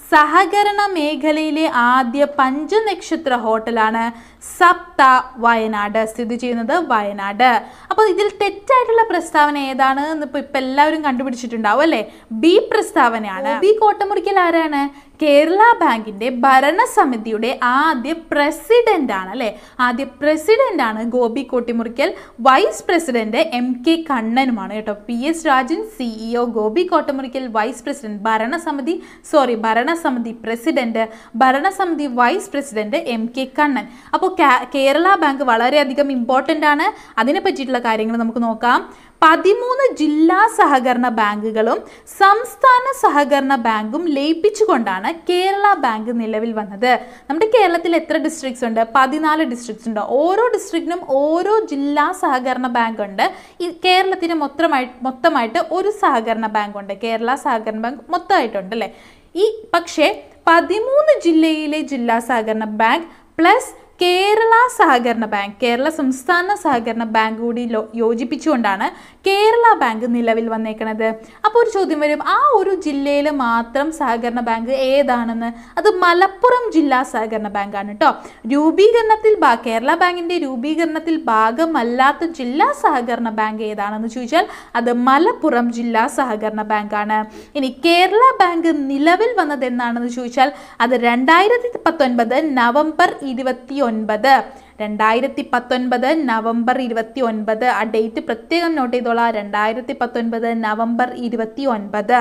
സഹകരണ മേഖലയിലെ ആദ്യ പഞ്ചനക്ഷത്ര ഹോട്ടലാണ് സപ്ത വയനാട് സ്ഥിതി ചെയ്യുന്നത് വയനാട് അപ്പോൾ ഇതിൽ തെറ്റായിട്ടുള്ള പ്രസ്താവന ഏതാണ് എന്ന് ഇപ്പോൾ ഇപ്പം എല്ലാവരും കണ്ടുപിടിച്ചിട്ടുണ്ടാവും അല്ലേ ബി പ്രസ്താവനയാണ് ബി കോട്ടമുറിക്കൽ ആരാണ് കേരള ബാങ്കിന്റെ ഭരണസമിതിയുടെ ആദ്യ പ്രസിഡന്റ് ആണ് അല്ലേ ആദ്യ പ്രസിഡന്റ് ആണ് Gopi Kottimurikkal vice president M K കണ്ണനുമാണ് കേട്ടോ P S Rajan CEO Gopi Kottamurikkal vice president ഭരണസമിതി സോറി ഭരണസമിതി പ്രസിഡന്റ് ഭരണസമിതി vice president M K Kannan അപ്പോൾ കേരള ബാങ്ക് വളരെയധികം ഇമ്പോർട്ടൻ്റ് ആണ് അതിനെ പറ്റിയിട്ടുള്ള കാര്യങ്ങൾ നമുക്ക് നോക്കാം പതിമൂന്ന് ജില്ലാ സഹകരണ ബാങ്കുകളും സംസ്ഥാന സഹകരണ ബാങ്കും ലയിപ്പിച്ചുകൊണ്ടാണ് കേരള ബാങ്ക് നിലവിൽ വന്നത് നമ്മുടെ കേരളത്തിൽ എത്ര ഡിസ്ട്രിക്ട്സ് ഉണ്ട് പതിനാല് ഡിസ്ട്രിക്ട്സ് ഉണ്ട് ഓരോ ഡിസ്ട്രിക്റ്റിനും ഓരോ ജില്ലാ സഹകരണ ബാങ്ക് ഉണ്ട് ഈ കേരളത്തിന് മൊത്തമായി മൊത്തമായിട്ട് ഒരു സഹകരണ ബാങ്ക് ഉണ്ട് കേരള സഹകരണ ബാങ്ക് മൊത്തമായിട്ടുണ്ട് അല്ലേ ഈ പക്ഷേ പതിമൂന്ന് ജില്ലയിലെ ജില്ലാ സഹകരണ ബാങ്ക് പ്ലസ് കേരള സഹകരണ ബാങ്ക് കേരള സംസ്ഥാന സഹകരണ ബാങ്ക് കൂടി ലോ- യോജിപ്പിച്ചുകൊണ്ടാണ് കേരള ബാങ്ക് നിലവിൽ വന്നേക്കണത് അപ്പോൾ ഒരു ചോദ്യം വരും ആ ഒരു ജില്ലയിൽ മാത്രം സഹകരണ ബാങ്ക് ഏതാണെന്ന് അത് മലപ്പുറം ജില്ലാ സഹകരണ ബാങ്കാണ് കേട്ടോ രൂപീകരണത്തിൽ ഭാ കേരള ബാങ്കിന്റെ രൂപീകരണത്തിൽ ഭാഗമല്ലാത്ത ജില്ലാ സഹകരണ ബാങ്ക് ഏതാണെന്ന് ചോദിച്ചാൽ അത് മലപ്പുറം ജില്ലാ സഹകരണ ബാങ്കാണ് ഇനി കേരള ബാങ്ക് നിലവിൽ വന്നത് എന്നാണെന്ന് ചോദിച്ചാൽ അത് രണ്ടായിരത്തി പത്തൊൻപത് നവംബർ ഇരുപത്തി ഒൻപത് രണ്ടായിരത്തി പത്തൊൻപത് നവംബർ ഇരുപത്തി ഒൻപത് ആ ഡേറ്റ് പ്രത്യേകം നോട്ട് ചെയ്തോളാം രണ്ടായിരത്തി പത്തൊൻപത് നവംബർ ഇരുപത്തി ഒൻപത്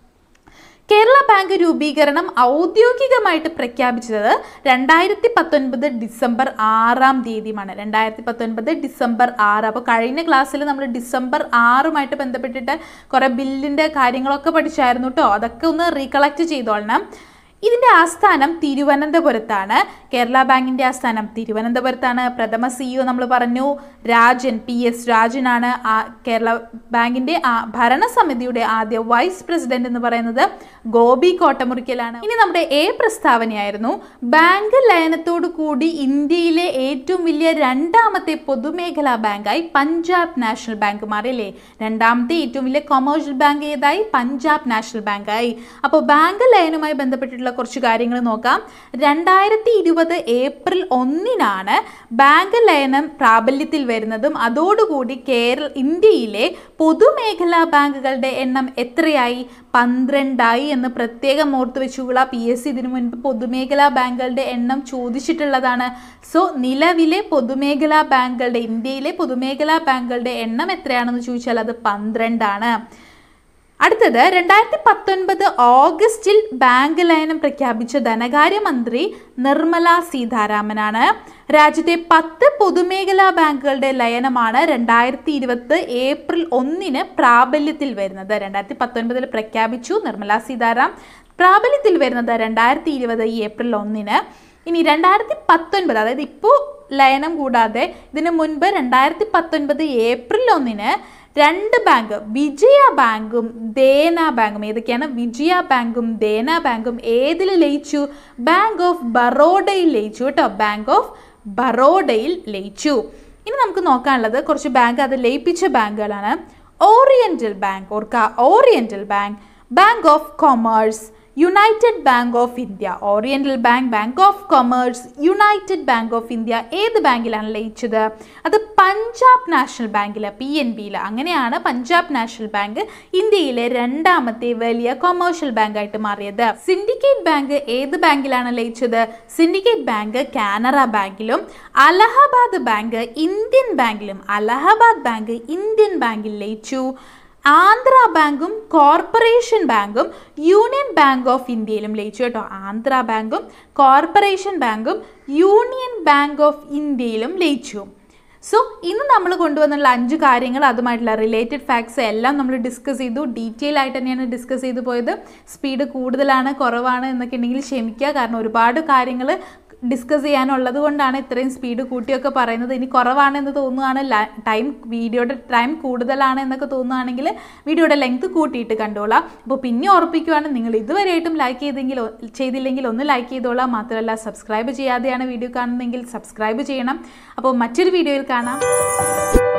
കേരള ബാങ്ക് രൂപീകരണം ഔദ്യോഗികമായിട്ട് പ്രഖ്യാപിച്ചത് രണ്ടായിരത്തി പത്തൊൻപത് ഡിസംബർ ആറാം തീയതിയുമാണ് രണ്ടായിരത്തി പത്തൊൻപത് ഡിസംബർ ആറ് അപ്പോൾ കഴിഞ്ഞ ക്ലാസ്സിൽ നമ്മൾ ഡിസംബർ ആറുമായിട്ട് ബന്ധപ്പെട്ടിട്ട് കുറേ ബില്ലിൻ്റെ കാര്യങ്ങളൊക്കെ പഠിച്ചായിരുന്നു കേട്ടോ അതൊക്കെ ഒന്ന് റീകളക്ട് ചെയ്തോളണം ഇതിൻ്റെ ആസ്ഥാനം തിരുവനന്തപുരത്താണ് കേരള ബാങ്കിൻ്റെ ആസ്ഥാനം തിരുവനന്തപുരത്താണ് പ്രഥമ സിഇഒ നമ്മൾ പറഞ്ഞു രാജൻ പി എസ് രാജനാണ് ആ കേരള ബാങ്കിൻ്റെ ആ ഭരണസമിതിയുടെ ആദ്യ വൈസ് പ്രസിഡന്റ് എന്ന് പറയുന്നത് ഗോപി കോട്ടമുറിക്കലാണ് ഇനി നമ്മുടെ എ പ്രസ്താവനയായിരുന്നു ബാങ്ക് ലയനത്തോടു കൂടി ഇന്ത്യയിലെ ഏറ്റവും വലിയ രണ്ടാമത്തെ പൊതുമേഖലാ ബാങ്കായി പഞ്ചാബ് നാഷണൽ ബാങ്ക് മാറിയല്ലേ രണ്ടാമത്തെ ഏറ്റവും വലിയ കൊമേഴ്ഷ്യൽ ബാങ്ക് ഏതായി പഞ്ചാബ് നാഷണൽ ബാങ്കായി അപ്പോൾ ബാങ്ക് ലയനവുമായി ബന്ധപ്പെട്ടിട്ടുള്ള കുറച്ച് കാര്യങ്ങൾ നോക്കാം രണ്ടായിരത്തി ഇരുപത് ഏപ്രിൽ ഒന്നിനാണ് ബാങ്ക് ലയനം പ്രാബല്യത്തിൽ വരുന്നതും അതോടുകൂടി കേരള ഇന്ത്യയിലെ പൊതുമേഖലാ ബാങ്കുകളുടെ എണ്ണം എത്രയായി പന്ത്രണ്ടായി എന്ന് പ്രത്യേകം ഓർത്തു വെച്ചുള്ള പി എസ് സി ഇതിനു മുൻപ് പൊതുമേഖലാ ബാങ്കുകളുടെ എണ്ണം ചോദിച്ചിട്ടുള്ളതാണ് സോ നിലവിലെ പൊതുമേഖലാ ബാങ്കുകളുടെ ഇന്ത്യയിലെ പൊതുമേഖലാ ബാങ്കുകളുടെ എണ്ണം എത്രയാണെന്ന് ചോദിച്ചാൽ അത് പന്ത്രണ്ടാണ് അടുത്തത് രണ്ടായിരത്തി പത്തൊൻപത് ഓഗസ്റ്റിൽ ബാങ്ക് ലയനം പ്രഖ്യാപിച്ച ധനകാര്യമന്ത്രി നിർമ്മല സീതാരാമനാണ് രാജ്യത്തെ പത്ത് പൊതുമേഖലാ ബാങ്കുകളുടെ ലയനമാണ് രണ്ടായിരത്തി ഇരുപത്തി ഏപ്രിൽ ഒന്നിന് പ്രാബല്യത്തിൽ വരുന്നത് രണ്ടായിരത്തി പത്തൊൻപതിൽ പ്രഖ്യാപിച്ചു നിർമ്മല സീതാരാം പ്രാബല്യത്തിൽ വരുന്നത് രണ്ടായിരത്തി ഇരുപത് ഏപ്രിൽ ഒന്നിന് ഇനി രണ്ടായിരത്തി പത്തൊൻപത് അതായത് ഇപ്പോൾ ലയനം കൂടാതെ ഇതിനു മുൻപ് രണ്ടായിരത്തി പത്തൊൻപത് ഏപ്രിൽ ഒന്നിന് രണ്ട് ബാങ്ക് വിജയ ബാങ്കും ദേന ബാങ്കും ഏതൊക്കെയാണ് വിജയ ബാങ്കും ദേന ബാങ്കും ഏതിൽ ലയിച്ചു ബാങ്ക് ഓഫ് ബറോഡയിൽ ലയിച്ചു കേട്ടോ ബാങ്ക് ഓഫ് ബറോഡയിൽ ലയിച്ചു ഇനി നമുക്ക് നോക്കാനുള്ളത് കുറച്ച് ബാങ്ക് അത് ലയിപ്പിച്ച ബാങ്കുകളാണ് ഓറിയന്റൽ ബാങ്ക് ഓർക്ക oriental bank bank of commerce united bank of India oriental bank bank of commerce united bank of India ഏത് ബാങ്കിലാണ് ലയിച്ചത് അത് പഞ്ചാബ് നാഷണൽ ബാങ്കിൽ പി എൻ ബിയിൽ അങ്ങനെയാണ് പഞ്ചാബ് നാഷണൽ ബാങ്ക് ഇന്ത്യയിലെ രണ്ടാമത്തെ വലിയ കൊമേഴ്ഷ്യൽ ബാങ്കായിട്ട് മാറിയത് സിൻഡിക്കേറ്റ് ബാങ്ക് ഏത് ബാങ്കിലാണ് ലയിച്ചത് സിൻഡിക്കേറ്റ് ബാങ്ക് കാനറ ബാങ്കിലും അലഹബാദ് ബാങ്ക് ഇന്ത്യൻ ബാങ്കിലും അലഹബാദ് ബാങ്ക് ഇന്ത്യൻ ബാങ്കിൽ ലയിച്ചു ആന്ധ്ര ബാങ്കും കോർപ്പറേഷൻ ബാങ്കും യൂണിയൻ ബാങ്ക് ഓഫ് ഇന്ത്യയിലും ലയിച്ചു കേട്ടോ ആന്ധ്ര ബാങ്കും കോർപ്പറേഷൻ ബാങ്കും യൂണിയൻ ബാങ്ക് ഓഫ് ഇന്ത്യയിലും ലയിച്ചു സോ ഇന്ന് നമ്മൾ കൊണ്ടുവന്നുള്ള അഞ്ച് കാര്യങ്ങൾ അതുമായിട്ടുള്ള റിലേറ്റഡ് ഫാക്ട്സ് എല്ലാം നമ്മൾ ഡിസ്കസ് ചെയ്തു ഡീറ്റെയിൽ ആയിട്ട് തന്നെയാണ് ഡിസ്കസ് ചെയ്തു പോയത് സ്പീഡ് കൂടുതലാണ് കുറവാണ് എന്നൊക്കെ ഉണ്ടെങ്കിൽ ക്ഷമിക്കുക കാരണം ഒരുപാട് കാര്യങ്ങൾ ഡിസ്കസ് ചെയ്യാനുള്ളത് കൊണ്ടാണ് ഇത്രയും സ്പീഡ് കൂട്ടിയൊക്കെ പറയുന്നത് ഇനി കുറവാണെന്ന് തോന്നുകയാണ് ടൈം വീഡിയോയുടെ ടൈം കൂടുതലാണ് എന്നൊക്കെ തോന്നുകയാണെങ്കിൽ വീഡിയോയുടെ ലെങ്ത് കൂട്ടിയിട്ട് കണ്ടോളാം അപ്പോൾ പിന്നെ ഓർപ്പിക്കുവാണ് നിങ്ങൾ ഇതുവരെയായിട്ടും ലൈക്ക് ചെയ്തെങ്കിൽ ചെയ്തില്ലെങ്കിൽ ഒന്ന് ലൈക്ക് ചെയ്തോളാം മാത്രമല്ല സബ്സ്ക്രൈബ് ചെയ്യാതെയാണ് വീഡിയോ കാണുന്നതെങ്കിൽ സബ്സ്ക്രൈബ് ചെയ്യണം അപ്പോൾ മറ്റൊരു വീഡിയോയിൽ കാണാം